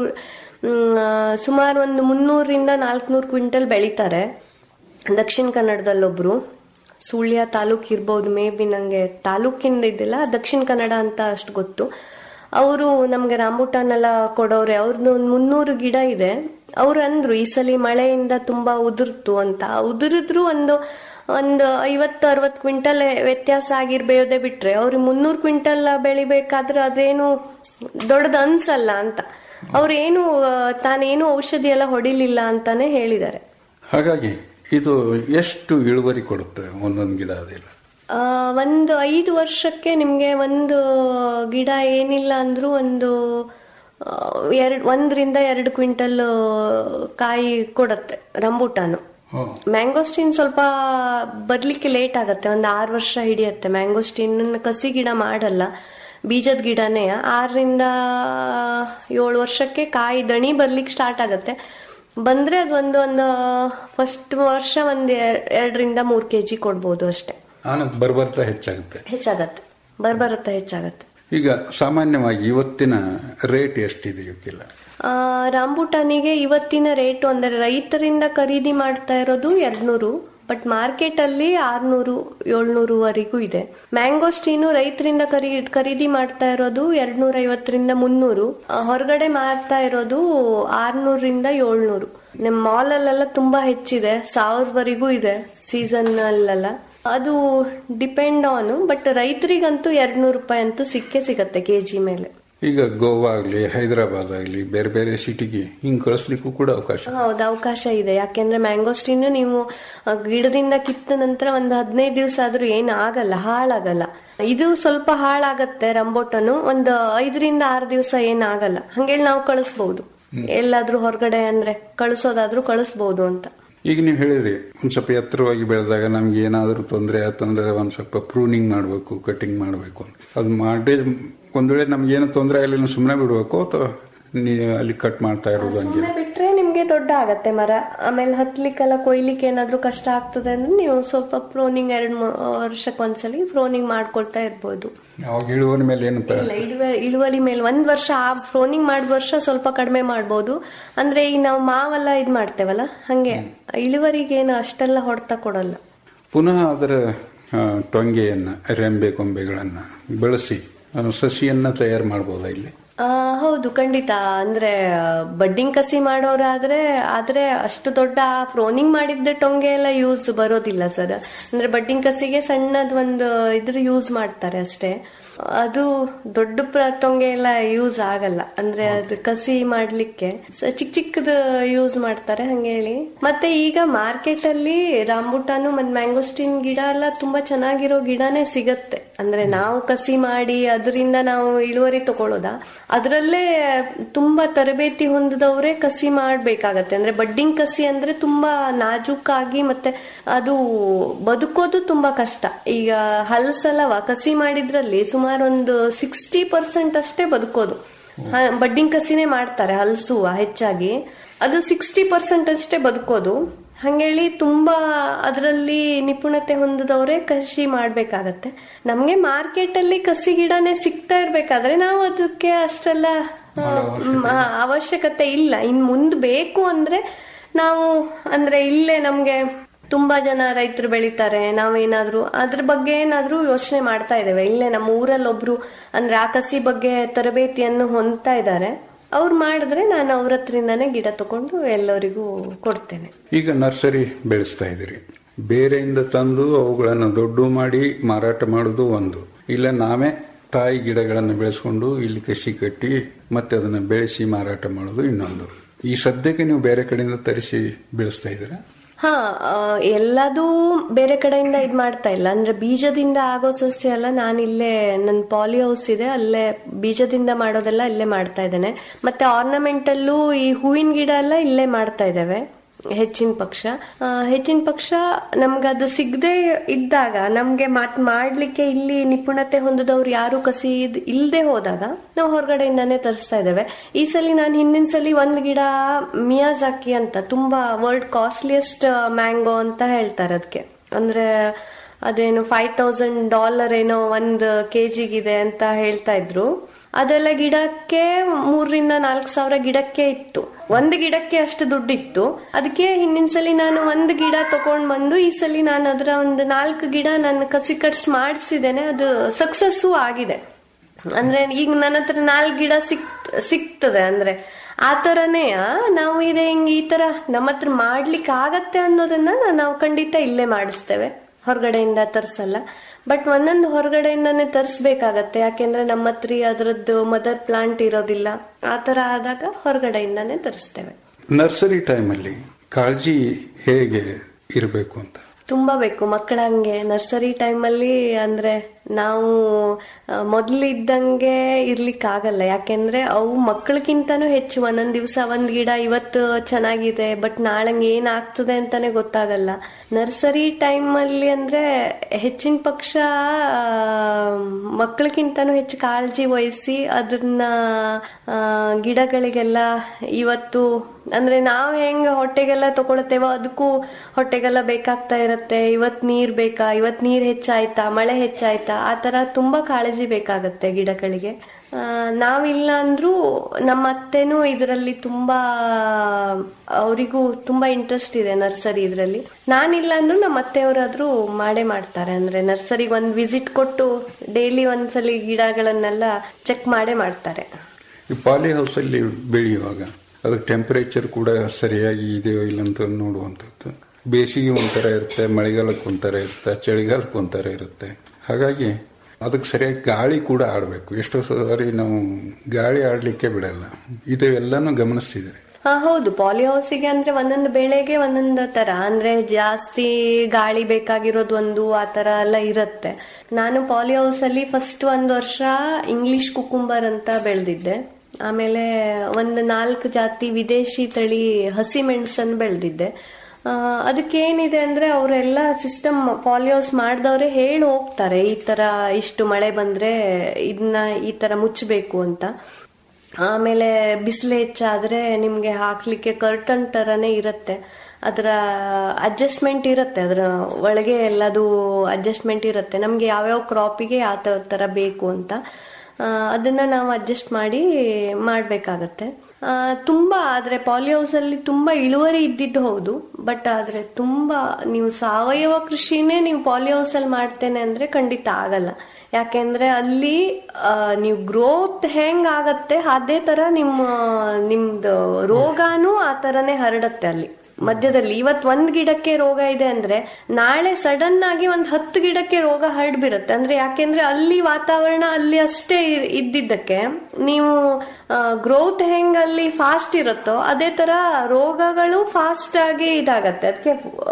ಸುಮಾರು ಒಂದು ಮುನ್ನೂರಿಂದ ನಾಲ್ಕುನೂರು ಕ್ವಿಂಟಲ್ ಬೆಳೀತಾರೆ ದಕ್ಷಿಣ ಕನ್ನಡದಲ್ಲೊಬ್ರು ಸುಳ್ಯ ತಾಲೂಕ್ ಇರ್ಬೋದು ಮೇ ಬಿ ನಂಗೆ ತಾಲೂಕಿಂದ ಇದ್ದಿಲ್ಲ ದಕ್ಷಿಣ ಕನ್ನಡ ಅಂತ ಅಷ್ಟು ಗೊತ್ತು ಅವರು ನಮ್ಗೆ ರಾಂಬುಟಾನ್ ಎಲ್ಲ ಕೊಡೋರೆ ಅವ್ರದ್ದು ಒಂದು ಮುನ್ನೂರು ಗಿಡ ಇದೆ ಅವ್ರು ಅಂದ್ರು ಈ ಸಲ ಮಳೆಯಿಂದ ತುಂಬಾ ಉದುರ್ತು ಅಂತ ಉದುರಿದ್ರು ಒಂದು ಒಂದು ಐವತ್ತು ಅರವತ್ತು ಕ್ವಿಂಟಲ್ ವ್ಯತ್ಯಾಸ ಆಗಿರ್ಬೇಯೋದೇ ಬಿಟ್ರೆ ಅವ್ರಿಗೆ ಮುನ್ನೂರು ಕ್ವಿಂಟಲ್ ಬೆಳಿಬೇಕಾದ್ರೆ ಅದೇನು ದೊಡ್ಡದು ಅನ್ಸಲ್ಲ ಅಂತ ಅವ್ರೇನು ಆ, ತಾನೇನು ಔಷಧಿ ಎಲ್ಲ ಹೊಡಿಲಿಲ್ಲ ಅಂತಾನೆ ಹೇಳಿದ್ದಾರೆ ಹಾಗಾಗಿ ಇದು ಎಷ್ಟು ಇಳುವರಿ ಕೊಡುತ್ತೆ ಒಂದೊಂದು ಗಿಡ ಅದೆಲ್ಲ ಆ, ಒಂದು ಐದು ವರ್ಷಕ್ಕೆ ನಿಮ್ಗೆ ಒಂದು ಗಿಡ ಏನಿಲ್ಲ ಅಂದ್ರೂ ಒಂದು ಎರಡು ಒಂದರಿಂದ ಎರಡು ಕ್ವಿಂಟಲ್ ಕಾಯಿ ಕೊಡತ್ತೆ ರಂಬೂಟಾನು ಮ್ಯಾಂಗೋಸ್ಟಿನ್ ಸ್ವಲ್ಪ ಬರ್ಲಿಕ್ಕೆ ಲೇಟ್ ಆಗತ್ತೆ ಒಂದು ಆರು ವರ್ಷ ಹಿಡಿಯತ್ತೆ ಮ್ಯಾಂಗೋಸ್ಟಿನ್ ಕಸಿ ಗಿಡ ಮಾಡಲ್ಲ ಬೀಜದ ಗಿಡನೇ ಆರರಿಂದ ಏಳು ವರ್ಷಕ್ಕೆ ಕಾಯಿ ದಣಿ ಬರ್ಲಿಕ್ಕೆ ಸ್ಟಾರ್ಟ್ ಆಗತ್ತೆ ಬಂದ್ರೆ ಅದು ಒಂದು ಒಂದು ಫಸ್ಟ್ ವರ್ಷ ಒಂದ್ ಎ- ಎರಡರಿಂದ ಮೂರ್ ಕೆಜಿ ಕೊಡ್ಬೋದು ಅಷ್ಟೇ ಆನಂದ್ ಬರ್ಬರ್ತಾ ಹೆಚ್ಚಾಗುತ್ತೆ ಹೆಚ್ಚಾಗತ್ತೆ ಬರ್ಬರುತ್ತಾ ಹೆಚ್ಚಾಗತ್ತೆ ಈಗ ಸಾಮಾನ್ಯವಾಗಿ ಇವತ್ತಿನ ರೇಟ್ ಎಷ್ಟಿದೆ ಇವಕ್ಕೆಲ್ಲ ಆ, ರಾಂಬುಟಾನಿಗೆ ಇವತ್ತಿನ ರೇಟು ಅಂದರೆ ರೈತರಿಂದ ಖರೀದಿ ಮಾಡ್ತಾ ಇರೋದು ಎರಡ್ನೂರು ಬಟ್ ಮಾರ್ಕೆಟ್ ಅಲ್ಲಿ ಆರ್ನೂರು ಏಳ್ನೂರುವರೆಗೂ ಇದೆ ಮ್ಯಾಂಗೋಸ್ಟೀನು ರೈತರಿಂದ ಖರೀ ಖರೀದಿ ಮಾಡ್ತಾ ಇರೋದು ಎರಡ್ನೂರ ಐವತ್ತರಿಂದ ಮುನ್ನೂರು ಆ, ಹೊರಗಡೆ ಮಾರ್ತಾ ಇರೋದು ಆರ್ನೂರಿಂದ ಏಳ್ನೂರು ನಮ್ಮ ಮಾಲ್ ಅಲ್ಲೆಲ್ಲ ತುಂಬಾ ಹೆಚ್ಚಿದೆ ಸಾವಿರವರೆಗೂ ಇದೆ ಸೀಸನ್ ಅಲ್ಲೆಲ್ಲ ಅದು ಡಿಪೆಂಡ್ ಆನ್ ಬಟ್ ರೈತರಿಗಂತೂ ಎರಡ್ನೂರು ರೂಪಾಯಿ ಅಂತೂ ಸಿಕ್ಕೇ ಸಿಗತ್ತೆ ಕೆಜಿ ಮೇಲೆ ಈಗ ಗೋವಾ ಆಗ್ಲಿ ಹೈದರಾಬಾದ್ ಆಗ್ಲಿ ಬೇರೆ ಬೇರೆ ಸಿಟಿಗೆ ಹಿಂಗ್ ಕಳಿಸ್ಲಿಕ್ಕೂ ಕೂಡ ಅವಕಾಶ ಹೌದು ಅವಕಾಶ ಇದೆ ಯಾಕೆಂದ್ರೆ ಮ್ಯಾಂಗೋಸ್ಟಿನ್ ನೀವು ಆ, ಗಿಡದಿಂದ ಕಿತ್ತ ನಂತರ ಒಂದು ಹದಿನೈದು ದಿವಸ ಆದ್ರೂ ಏನ್ ಆಗಲ್ಲ ಹಾಳಾಗಲ್ಲ ಇದು ಸ್ವಲ್ಪ ಹಾಳಾಗತ್ತೆ ರಂಬೋಟನು ಒಂದು ಐದರಿಂದ ಆರು ದಿವಸ ಏನ್ ಆಗಲ್ಲ ಹಂಗೇಳಿ ನಾವು ಕಳಿಸ್ಬಹುದು ಎಲ್ಲಾದ್ರೂ ಹೊರಗಡೆ ಅಂದ್ರೆ ಕಳಿಸೋದಾದ್ರೂ ಕಳಿಸ್ಬಹುದು ಅಂತ ಈಗ ನೀವು ಹೇಳಿದ್ರಿ ಒಂದ್ ಸ್ವಲ್ಪ ಎತ್ತರವಾಗಿ ಬೆಳೆದಾಗ ನಮ್ಗೆ ಏನಾದ್ರೂ ತೊಂದರೆ ಆತಂದ್ರೆ ಒಂದ್ ಸ್ವಲ್ಪ ಪ್ರೂನಿಂಗ್ ಮಾಡ್ಬೇಕು ಕಟಿಂಗ್ ಮಾಡ್ಬೇಕು ಅಂತ ಅದು ಮಾಡಿ ಒಂದ್ ವೇಳೆ ನಮ್ಗೆ ಏನು ತೊಂದರೆ ಆಗಲಿಲ್ಲ ಸುಮ್ಮನೆ ಬಿಡ್ಬೇಕು ಅಥವಾ ನೀವು ಅಲ್ಲಿ ಕಟ್ ಮಾಡ್ತಾ ಇರೋದು ಹಂಗೆ ಸುಮ್ನೆ ಬಿಟ್ರೆ ನಿಮ್ಗೆ ದೊಡ್ಡ ಆಗತ್ತೆ ಮರ ಆಮೇಲೆ ಹತ್ಲಿಕ್ಕೆಲ್ಲ ಕೊಯ್ಲಿಕ್ಕೆ ಏನಾದ್ರೂ ಕಷ್ಟ ಆಗ್ತದೆ ಅಂದ್ರೆ ನೀವು ಸ್ವಲ್ಪ ಫ್ರೋನಿಂಗ್ ಎರಡ್ ಮೂರ್ ವರ್ಷಕ್ಕೆ ಒಂದ್ಸಲಿ ಫ್ರೋನಿಂಗ್ ಮಾಡ್ಕೊಳ್ತಾ ಇರ್ಬೋದು ಅವಾಗ ಇಳುವರಿ ಮೇಲೆ ಏನು ಪ- ಇಲ್ಲ ಇಳುವ- ಇಳುವರಿ ಮೇಲೆ ಒಂದ್ ವರ್ಷ ಆ ಫ್ರೋನಿಂಗ್ ಮಾಡಿದ ವರ್ಷ ಸ್ವಲ್ಪ ಕಡಿಮೆ ಮಾಡ್ಬೋದು ಅಂದ್ರೆ ಈಗ ನಾವು ಮಾವೆಲ್ಲ ಇದ್ ಮಾಡ್ತೇವಲ್ಲ ಹಂಗೆ ಇಳುವರಿಗೆ ಏನು ಅಷ್ಟೆಲ್ಲ ಹೊಡೆತ ಕೊಡಲ್ಲ ಪುನಃ ಅದರ ಆ, ಟೊಂಗೆಯನ್ನ ರೆಂಬೆ ಕೊಂಬೆಗಳನ್ನ ಬೆಳೆಸಿ ಆ, ಸಸಿಯನ್ನ ತಯಾರು ಮಾಡ್ಬೋದಾ ಇಲ್ಲಿ ಆ, ಹೌದು ಖಂಡಿತ ಅಂದ್ರೆ ಬಡ್ಡಿಂಗ್ ಕಸಿ ಮಾಡೋರಾದ್ರೆ ಆದ್ರೆ ಅಷ್ಟು ದೊಡ್ಡ ಫ್ರೋನಿಂಗ್ ಮಾಡಿದ್ದ ಟೊಂಗೆ ಎಲ್ಲ ಯೂಸ್ ಬರೋದಿಲ್ಲ ಸರ್ ಅಂದ್ರೆ ಬಡ್ಡಿಂಗ್ ಕಸಿಗೆ ಸಣ್ಣದ್ ಒಂದು ಇದ್ರ ಯೂಸ್ ಮಾಡ್ತಾರೆ ಅಷ್ಟೇ ಅದು ದೊಡ್ಡ ಪ್ರ- ಟೊಂಗೆ ಎಲ್ಲ ಯೂಸ್ ಆಗಲ್ಲ ಅಂದ್ರೆ ಅದು ಕಸಿ ಮಾಡ್ಲಿಕ್ಕೆ ಸ- ಚಿಕ್ಕ ಚಿಕ್ಕದು ಯೂಸ್ ಮಾಡ್ತಾರೆ ಹಂಗೆ ಹೇಳಿ ಮತ್ತೆ ಈಗ ಮಾರ್ಕೆಟ್ ಅಲ್ಲಿ ರಾಂಬುಟಾನು ಮತ್ತೆ ಮ್ಯಾಂಗೋಸ್ಟಿನ್ ಗಿಡ ಎಲ್ಲ ತುಂಬಾ ಚೆನ್ನಾಗಿರೋ ಗಿಡನೇ ಸಿಗತ್ತೆ ಅಂದ್ರೆ ನಾವು ಕಸಿ ಮಾಡಿ ಅದರಿಂದ ನಾವು ಇಳುವರಿ ತಗೊಳ್ಳೋದ ಅದರಲ್ಲೇ ತುಂಬಾ ತರಬೇತಿ ಹೊಂದಿದವರೇ ಕಸಿ ಮಾಡ್ಬೇಕಾಗತ್ತೆ ಅಂದ್ರೆ ಬಡ್ಡಿಂಗ್ ಕಸಿ ಅಂದ್ರೆ ತುಂಬಾ ನಾಜೂಕಾಗಿ ಮತ್ತೆ ಅದು ಬದುಕೋದು ತುಂಬಾ ಕಷ್ಟ ಈಗ ಹಲ್ಸಲವ ಕಸಿ ಮಾಡಿದ್ರಲ್ಲಿ ಸುಮಾರು ಒಂದು ಸಿಕ್ಸ್ಟಿ ಪರ್ಸೆಂಟ್ ಅಷ್ಟೇ ಬದುಕೋದು ಹ- ಬಡ್ಡಿಂಗ್ ಕಸಿನೇ ಮಾಡ್ತಾರೆ ಹಲ್ಸುವ ಹೆಚ್ಚಾಗಿ ಅದು ಸಿಕ್ಸ್ಟಿ ಪರ್ಸೆಂಟ್ ಅಷ್ಟೇ ಬದುಕೋದು ಹಂಗೇಳಿ ತುಂಬಾ ಅದರಲ್ಲಿ ನಿಪುಣತೆ ಹೊಂದಿದವರೇ ಕೃಷಿ ಮಾಡ್ಬೇಕಾಗತ್ತೆ ನಮ್ಗೆ ಮಾರ್ಕೆಟ್ ಅಲ್ಲಿ ಕಸಿ ಗಿಡನೇ ಸಿಗ್ತಾ ಇರ್ಬೇಕಾದ್ರೆ ನಾವು ಅದಕ್ಕೆ ಅಷ್ಟೆಲ್ಲ ಆ, ಮ್, ಆ, ಅವಶ್ಯಕತೆ ಇಲ್ಲ ಇನ್ ಮುಂದ್ ಬೇಕು ಅಂದ್ರೆ ನಾವು ಅಂದ್ರೆ ಇಲ್ಲೇ ನಮ್ಗೆ ತುಂಬಾ ಜನ ರೈತರು ಬೆಳಿತಾರೆ ನಾವೇನಾದ್ರೂ ಅದ್ರ ಬಗ್ಗೆ ಏನಾದ್ರೂ ಯೋಚನೆ ಮಾಡ್ತಾ ಇದ್ದೇವೆ ಇಲ್ಲೇ ನಮ್ಮ ಊರಲ್ಲಿ ಒಬ್ರು ಅಂದ್ರೆ ಆ ಕಸಿ ಬಗ್ಗೆ ತರಬೇತಿಯನ್ನು ಹೊಂದ್ತಾ ಇದ್ದಾರೆ ಅವ್ರು ಮಾಡಿದ್ರೆ ನಾನು ಅವ್ರ ಹತ್ರದಿಂದಾನೇ ಗಿಡ ತಗೊಂಡು ಎಲ್ಲರಿಗೂ ಕೊಡ್ತೇನೆ ಈಗ ನರ್ಸರಿ ಬೆಳೆಸ್ತಾ ಇದ್ದೀರಿ ಬೇರೆಯಿಂದ ತಂದು ಅವುಗಳನ್ನು ದೊಡ್ಡ ಮಾಡಿ ಮಾರಾಟ ಮಾಡೋದು ಒಂದು ಇಲ್ಲ ನಾವೇ ತಾಯಿ ಗಿಡಗಳನ್ನು ಬೆಳೆಸ್ಕೊಂಡು ಇಲ್ಲಿ ಕಸಿ ಕಟ್ಟಿ ಮತ್ತೆ ಅದನ್ನ ಬೆಳೆಸಿ ಮಾರಾಟ ಮಾಡೋದು ಇನ್ನೊಂದು ಈ ಸದ್ಯಕ್ಕೆ ನೀವು ಬೇರೆ ಕಡೆಯಿಂದ ತರಿಸಿ ಬೆಳೆಸ್ತಾ ಇದ್ದೀರಾ ಹಾ ಆ, ಎಲ್ಲದೂ ಬೇರೆ ಕಡೆಯಿಂದ ಇದ್ ಮಾಡ್ತಾ ಇಲ್ಲ ಅಂದ್ರೆ ಬೀಜದಿಂದ ಆಗೋ ಸಸ್ಯ ಎಲ್ಲ ನಾನು ಇಲ್ಲೇ ನನ್ನ ಪಾಲಿ ಹೌಸ್ ಇದೆ ಅಲ್ಲೇ ಬೀಜದಿಂದ ಮಾಡೋದೆಲ್ಲ ಇಲ್ಲೇ ಮಾಡ್ತಾ ಇದ್ದೇನೆ ಮತ್ತೆ ಆರ್ನಮೆಂಟಲ್ಲೂ ಈ ಹೂವಿನ ಗಿಡ ಎಲ್ಲ ಇಲ್ಲೇ ಮಾಡ್ತಾ ಇದ್ದೇವೆ ಹೆಚ್ಚಿನ ಪಕ್ಷ ಆ, ಹೆಚ್ಚಿನ ಪಕ್ಷ ನಮ್ಗೆ ಅದು ಸಿಗದೆ ಇದ್ದಾಗ ನಮ್ಗೆ ಮಾತ್ ಮಾಡ್ಲಿಕ್ಕೆ ಇಲ್ಲಿ ನಿಪುಣತೆ ಹೊಂದಿದವ್ರು ಯಾರು ಕಸಿ ಇದ್- ಇಲ್ದೆ ಹೋದಾಗ ನಾವು ಹೊರಗಡೆಯಿಂದಾನೇ ತರಿಸ್ತಾ ಇದ್ದೇವೆ ಈ ಸಲ ನಾನು ಹಿಂದಿನ ಸಲ ಒಂದ್ ಗಿಡ ಮಿಯಾಜಾಕಿ ಅಂತ ತುಂಬಾ ವರ್ಲ್ಡ್ ಕಾಸ್ಟ್ಲಿಯೆಸ್ಟ್ ಮ್ಯಾಂಗೋ ಅಂತ ಹೇಳ್ತಾರೆ ಅದಕ್ಕೆ ಅಂದ್ರೆ ಅದೇನು ಫೈವ್ ತೌಸಂಡ್ ಡಾಲರ್ ಏನೋ ಒಂದು ಕೆಜಿಗಿದೆ ಅಂತ ಹೇಳ್ತಾ ಇದ್ರು ಅದೆಲ್ಲ ಗಿಡಕ್ಕೆ ಮೂರರಿಂದ ನಾಲ್ಕು ಸಾವಿರ ಗಿಡಕ್ಕೆ ಇತ್ತು ಒಂದು ಗಿಡಕ್ಕೆ ಅಷ್ಟು ದುಡ್ಡಿತ್ತು ಅದಕ್ಕೆ ಹಿಂದಿನ ಸಲ ನಾನು ಒಂದು ಗಿಡ ತಕೊಂಡ್ ಬಂದು ಈ ಸಲ ನಾನು ಅದರ ಒಂದು ನಾಲ್ಕು ಗಿಡ ನಾನು ಕಸಿ ಕಟ್ಸ್ ಮಾಡಿಸಿದ್ದೇನೆ ಅದು ಸಕ್ಸಸ್ಸು ಆಗಿದೆ ಅಂದ್ರೆ ಈಗ ನನ್ನ ಹತ್ರ ನಾಲ್ಕು ಗಿಡ ಸಿಕ್ ಸಿಗ್ತದೆ ಅಂದ್ರೆ ಆ ತರನೇ ನಾವು ಇದೆ ಹಿಂಗ್ ಈ ತರ ನಮ್ಮ ಹತ್ರ ಮಾಡ್ಲಿಕ್ಕೆ ಆಗತ್ತೆ ಅನ್ನೋದನ್ನ ನಾವು ಖಂಡಿತ ಇಲ್ಲೇ ಮಾಡಿಸ್ತೇವೆ ಹೊರಗಡೆಯಿಂದ ತರ್ಸಲ್ಲ ಬಟ್ ಒಂದೊಂದು ಹೊರಗಡೆಯಿಂದಾನೇ ತರಿಸ್ಬೇಕಾಗತ್ತೆ ಯಾಕೆಂದ್ರೆ ನಮ್ಮ ಹತ್ರ ಅದರದ್ದು ಮದರ್ ಪ್ಲಾಂಟ್ ಇರೋದಿಲ್ಲ ಆ ತರ ಆದಾಗ ಹೊರಗಡೆಯಿಂದಾನೇ ತರಿಸ್ತೇವೆ ನರ್ಸರಿ ಟೈಮಲ್ಲಿ ಕಾಳಜಿ ಹೇಗೆ ಇರಬೇಕು ಅಂತ ತುಂಬಾ ಬೇಕು ಮಕ್ಕಳ ಹಂಗೆ ನರ್ಸರಿ ಟೈಮಲ್ಲಿ ಅಂದ್ರೆ ನಾವು ಆ, ಮೊದ್ಲಿದ್ದಂಗೆ ಇರ್ಲಿಕ್ಕೆ ಆಗಲ್ಲ ಯಾಕೆಂದ್ರೆ ಅವು ಮಕ್ಕಳಕ್ಕಿಂತನೂ ಹೆಚ್ಚು ಒಂದೊಂದ್ ದಿವಸ ಒಂದ್ ಗಿಡ ಇವತ್ತು ಚೆನ್ನಾಗಿದೆ ಬಟ್ ನಾಳಂಗೆ ಏನ್ ಆಗ್ತದೆ ಅಂತಾನೆ ಗೊತ್ತಾಗಲ್ಲ ನರ್ಸರಿ ಟೈಮಲ್ಲಿ ಅಂದ್ರೆ ಹೆಚ್ಚಿನ ಪಕ್ಷ ಆ, ಮಕ್ಕಳಕ್ಕಿಂತನೂ ಹೆಚ್ಚು ಕಾಳಜಿ ವಹಿಸಿ ಅದನ್ನ ಆ, ಗಿಡಗಳಿಗೆಲ್ಲ ಇವತ್ತು ಅಂದ್ರೆ ನಾವ್ ಹೆಂಗ್ ಹೊಟ್ಟೆಗೆಲ್ಲ ತಗೊಳ್ತೇವೋ ಅದಕ್ಕೂ ಹೊಟ್ಟೆಗೆಲ್ಲ ಬೇಕಾಗ್ತಾ ಇರತ್ತೆ ಇವತ್ ನೀರ್ ಬೇಕಾ ಇವತ್ ನೀರ್ ಹೆಚ್ಚಾಯ್ತಾ ಮಳೆ ಹೆಚ್ಚಾಯ್ತಾ ಆ ತರ ತುಂಬಾ ಕಾಳಜಿ ಬೇಕಾಗತ್ತೆ ಗಿಡಗಳಿಗೆ ಆ, ನಾವಿಲ್ಲ ಅಂದ್ರೂ ನಮ್ಮ ಅತ್ತೆನೂ ಇದರಲ್ಲಿ ತುಂಬಾ ಅವರಿಗೂ ತುಂಬಾ ಇಂಟ್ರೆಸ್ಟ್ ಇದೆ ನರ್ಸರಿ ಇದರಲ್ಲಿ ನಾನಿಲ್ಲ ಅಂದ್ರೂ ನಮ್ಮ ಅತ್ತೆಯವರಾದ್ರೂ ಮಾಡೇ ಮಾಡ್ತಾರೆ ಅಂದ್ರೆ ನರ್ಸರಿಗೆ ಒಂದ್ ವಿಸಿಟ್ ಕೊಟ್ಟು ಡೈಲಿ ಒಂದ್ಸಲಿ ಗಿಡಗಳನ್ನೆಲ್ಲ ಚೆಕ್ ಮಾಡೇ ಮಾಡ್ತಾರೆ ಈ ಪಾಲಿ ಹೌಸ್ ಅಲ್ಲಿ ಬೆಳೆಯುವಾಗ ಅದಕ್ಕೆ ಟೆಂಪರೇಚರ್ ಕೂಡ ಸರಿಯಾಗಿ ಇದೆಯೋ ಇಲ್ಲ ಅಂತ ನೋಡುವಂಥದ್ದು ಬೇಸಿಗೆ ಒಂಥರ ಇರುತ್ತೆ ಮಳೆಗಾಲಕ್ಕೆ ಒಂಥರ ಇರುತ್ತೆ ಚಳಿಗಾಲಕ್ಕೆ ಒಂಥರ ಇರುತ್ತೆ ಹಾಗಾಗಿ ಅದಕ್ಕೆ ಸರಿಯಾಗಿ ಗಾಳಿ ಕೂಡ ಆಡಬೇಕು ಎಷ್ಟೋ ಸಾರಿ ನಾವು ಗಾಳಿ ಆಡ್ಲಿಕ್ಕೆ ಬಿಡಲ್ಲ ಇದು ಎಲ್ಲಾನು ಗಮನಿಸ್ತಿದ್ದಾರೆ ಹಾ ಹೌದು ಪಾಲಿ ಹೌಸಿಗೆ ಅಂದ್ರೆ ಒಂದೊಂದು ಬೆಳೆಗೆ ಒಂದೊಂದು ತರ ಅಂದ್ರೆ ಜಾಸ್ತಿ ಗಾಳಿ ಬೇಕಾಗಿರೋದು ಒಂದು ಆ ತರ ಎಲ್ಲ ಇರುತ್ತೆ ನಾನು ಪಾಲಿ ಹೌಸ್ ಅಲ್ಲಿ ಫಸ್ಟ್ ಒಂದು ವರ್ಷ ಇಂಗ್ಲಿಷ್ ಕುಕುಂಬರ್ ಅಂತ ಬೆಳೆದಿದ್ದೆ ಆಮೇಲೆ ಒಂದು ನಾಲ್ಕು ಜಾತಿ ವಿದೇಶಿ ತಳಿ ಹಸಿ ಮೆಣಸನ್ನು ಬೆಳೆದಿದ್ದೆ ಆ, ಅದಕ್ಕೇನಿದೆ ಅಂದ್ರೆ ಅವರೆಲ್ಲ ಸಿಸ್ಟಮ್ ಪಾಲಿಯೋಸ್ ಮಾಡಿದವ್ರೆ ಹೇಳಿ ಹೋಗ್ತಾರೆ ಈ ತರ ಇಷ್ಟು ಮಳೆ ಬಂದ್ರೆ ಇದನ್ನ ಈ ತರ ಮುಚ್ಚಬೇಕು ಅಂತ ಆಮೇಲೆ ಬಿಸಿಲು ಹೆಚ್ಚಾದ್ರೆ ನಿಮ್ಗೆ ಹಾಕ್ಲಿಕ್ಕೆ ಕರ್ಟನ್ ತರನೇ ಇರುತ್ತೆ ಅದರ ಅಡ್ಜಸ್ಟ್ಮೆಂಟ್ ಇರುತ್ತೆ ಅದರ ಒಳಗೆ ಎಲ್ಲದು ಅಡ್ಜಸ್ಟ್ಮೆಂಟ್ ಇರುತ್ತೆ ನಮ್ಗೆ ಯಾವ್ಯಾವ ಕ್ರಾಪಿಗೆ ಯಾವ ತರ ಬೇಕು ಅಂತ ಆ, ಅದನ್ನ ನಾವು ಅಡ್ಜಸ್ಟ್ ಮಾಡಿ ಮಾಡ್ಬೇಕಾಗತ್ತೆ ಆ, ತುಂಬಾ ಆದ್ರೆ ಪಾಲಿ ಹೌಸ್ ಅಲ್ಲಿ ತುಂಬಾ ಇಳುವರಿ ಇದ್ದಿದ್ದು ಹೌದು ಬಟ್ ಆದ್ರೆ ತುಂಬಾ ನೀವು ಸಾವಯವ ಕೃಷಿನೇ ನೀವು ಪಾಲಿ ಹೌಸ್ ಅಲ್ಲಿ ಮಾಡ್ತೇನೆ ಅಂದ್ರೆ ಖಂಡಿತ ಆಗಲ್ಲ ಯಾಕೆಂದ್ರೆ ಅಲ್ಲಿ ಆ, ನೀವು ಗ್ರೋತ್ ಹೆಂಗ್ ಆಗತ್ತೆ ಅದೇ ತರ ನಿಮ್ಮ ನಿಮ್ದು ರೋಗಾನು ಆ ತರನೇ ಹರಡತ್ತೆ ಅಲ್ಲಿ ಮಧ್ಯದಲ್ಲಿ ಇವತ್ ಒಂದ್ ಗಿಡಕ್ಕೆ ರೋಗ ಇದೆ ಅಂದ್ರೆ ನಾಳೆ ಸಡನ್ ಆಗಿ ಒಂದ್ ಹತ್ತು ಗಿಡಕ್ಕೆ ರೋಗ ಹರಡ್ಬಿರುತ್ತೆ ಅಂದ್ರೆ ಯಾಕೆಂದ್ರೆ ಅಲ್ಲಿ ವಾತಾವರಣ ಅಲ್ಲಿ ಅಷ್ಟೇ ಇರ್- ಇದ್ದಿದ್ದಕ್ಕೆ ನೀವು ಗ್ರೋತ್ ಹೆಂಗ್ ಅಲ್ಲಿ ಫಾಸ್ಟ್ ಇರುತ್ತೋ ಅದೇ ತರ ರೋಗಗಳು ಫಾಸ್ಟ್ ಆಗಿ ಇದಾಗತ್ತೆ ಅದಕ್ಕೆ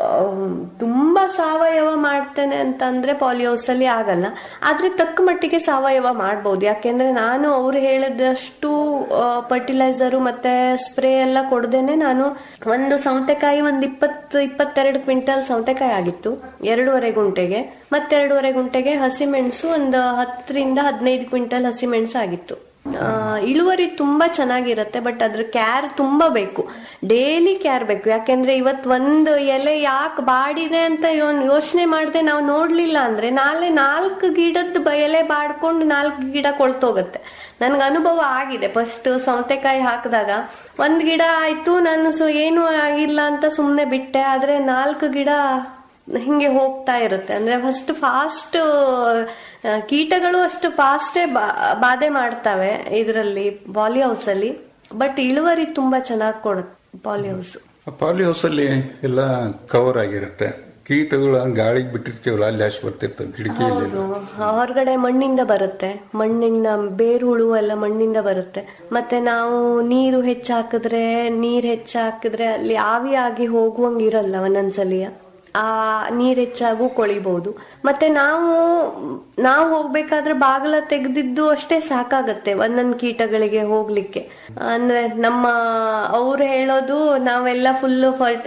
ತುಂಬಾ ಸಾವಯವ ಮಾಡ್ತೇನೆ ಅಂತ ಅಂದ್ರೆ ಪಾಲಿಹೌಸ್ ಅಲ್ಲಿ ಆಗಲ್ಲ ಆದ್ರೆ ತಕ್ಕ ಮಟ್ಟಿಗೆ ಸಾವಯವ ಮಾಡ್ಬೋದು ಯಾಕೆಂದ್ರೆ ನಾನು ಅವ್ರು ಹೇಳಿದಷ್ಟು ಫರ್ಟಿಲೈಸರು ಮತ್ತೆ ಸ್ಪ್ರೇ ಎಲ್ಲ ಕೊಡದೇನೆ ನಾನು ಒಂದು ಸೌತೆಕಾಯಿ ಒಂದ್ ಇಪ್ಪತ್ತು ಇಪ್ಪತ್ತೆರಡು ಕ್ವಿಂಟಲ್ ಸೌತೆಕಾಯಿ ಆಗಿತ್ತು ಎರಡೂವರೆ ಗುಂಟೆಗೆ ಮತ್ತೆರಡೂವರೆ ಗುಂಟೆಗೆ ಹಸಿಮೆಣಸು ಒಂದು ಹತ್ತರಿಂದ ಹದಿನೈದು ಕ್ವಿಂಟಲ್ ಹಸಿಮೆಣಸು ಆಗಿತ್ತು ಆ, ಇಳುವರಿ ತುಂಬಾ ಚೆನ್ನಾಗಿರುತ್ತೆ ಬಟ್ ಅದ್ರ ಕ್ಯಾರ್ ತುಂಬಾ ಬೇಕು ಡೈಲಿ ಕ್ಯಾರ್ ಬೇಕು ಯಾಕೆಂದ್ರೆ ಇವತ್ ಒಂದು ಎಲೆ ಯಾಕೆ ಬಾಡಿದೆ ಅಂತ ಯೋಚನೆ ಮಾಡದೆ ನಾವು ನೋಡ್ಲಿಲ್ಲ ಅಂದ್ರೆ ನಾಳೆ ನಾಲ್ಕು ಗಿಡದ ಬ- ಎಲೆ ಬಾಡ್ಕೊಂಡು ನಾಲ್ಕು ಗಿಡ ಕೊಳ್ತೋಗತ್ತೆ ನನ್ಗೆ ಅನುಭವ ಆಗಿದೆ ಫಸ್ಟ್ ಸೌತೆಕಾಯಿ ಹಾಕಿದಾಗ ಒಂದ್ ಗಿಡ ಆಯ್ತು ನಾನು ಸೊ ಏನು ಆಗಿಲ್ಲ ಅಂತ ಸುಮ್ನೆ ಬಿಟ್ಟೆ ಆದ್ರೆ ನಾಲ್ಕು ಗಿಡ ಹಿಂಗೆ ಹೋಗ್ತಾ ಇರುತ್ತೆ ಅಂದ್ರೆ ಫಸ್ಟ್ ಫಾಸ್ಟ್ ಕೀಟಗಳು ಅಷ್ಟು ಫಾಸ್ಟೇ ಬಾಧೆ ಮಾಡ್ತವೆ ಇದರಲ್ಲಿ ಪಾಲಿ ಹೌಸ್ ಅಲ್ಲಿ ಬಟ್ ಇಳುವರಿ ತುಂಬಾ ಚೆನ್ನಾಗಿ ಕೊಡುತ್ತೆ ಪಾಲಿ ಹೌಸ್ ಪಾಲಿ ಹೌಸ್ ಅಲ್ಲಿ ಎಲ್ಲ ಕವರ್ ಆಗಿರುತ್ತೆ ಕೀಟಗಳು ಗಾಳಿಗೆ ಬಿಟ್ಟಿರ್ತೀವಲ್ಲ ಅಲ್ಲಿ ಅಷ್ಟು ಬರ್ತಿರ್ತವೆ ಕಿಟಕಿಯಲ್ಲಿ ಹೌದು ಹೊರಗಡೆ ಮಣ್ಣಿಂದ ಬರುತ್ತೆ ಮಣ್ಣಿನ ಬೇರುಳು ಎಲ್ಲ ಮಣ್ಣಿಂದ ಬರುತ್ತೆ ಮತ್ತೆ ನಾವು ನೀರು ಹೆಚ್ಚು ಹಾಕಿದ್ರೆ ನೀರ್ ಹೆಚ್ಚು ಹಾಕಿದ್ರೆ ಅಲ್ಲಿ ಆವಿ ಆಗಿ ಹೋಗುವಂಗ್ ಇರಲ್ಲ ಒಂದೊಂದ್ಸಲಿ ಆ ನೀರ್ ಹೆಚ್ಚಾಗೂ ಕೊಳಿಬಹುದು ಮತ್ತೆ ನಾವು ನಾವು ಹೋಗ್ಬೇಕಾದ್ರೆ ಬಾಗಿಲ ತೆಗ್ದಿದ್ದು ಅಷ್ಟೇ ಸಾಕಾಗತ್ತೆ ಒಂದೊಂದ್ ಕೀಟಗಳಿಗೆ ಹೋಗ್ಲಿಕ್ಕೆ ಅಂದ್ರೆ ನಮ್ಮ ಅವ್ರು ಹೇಳೋದು ನಾವೆಲ್ಲ ಫುಲ್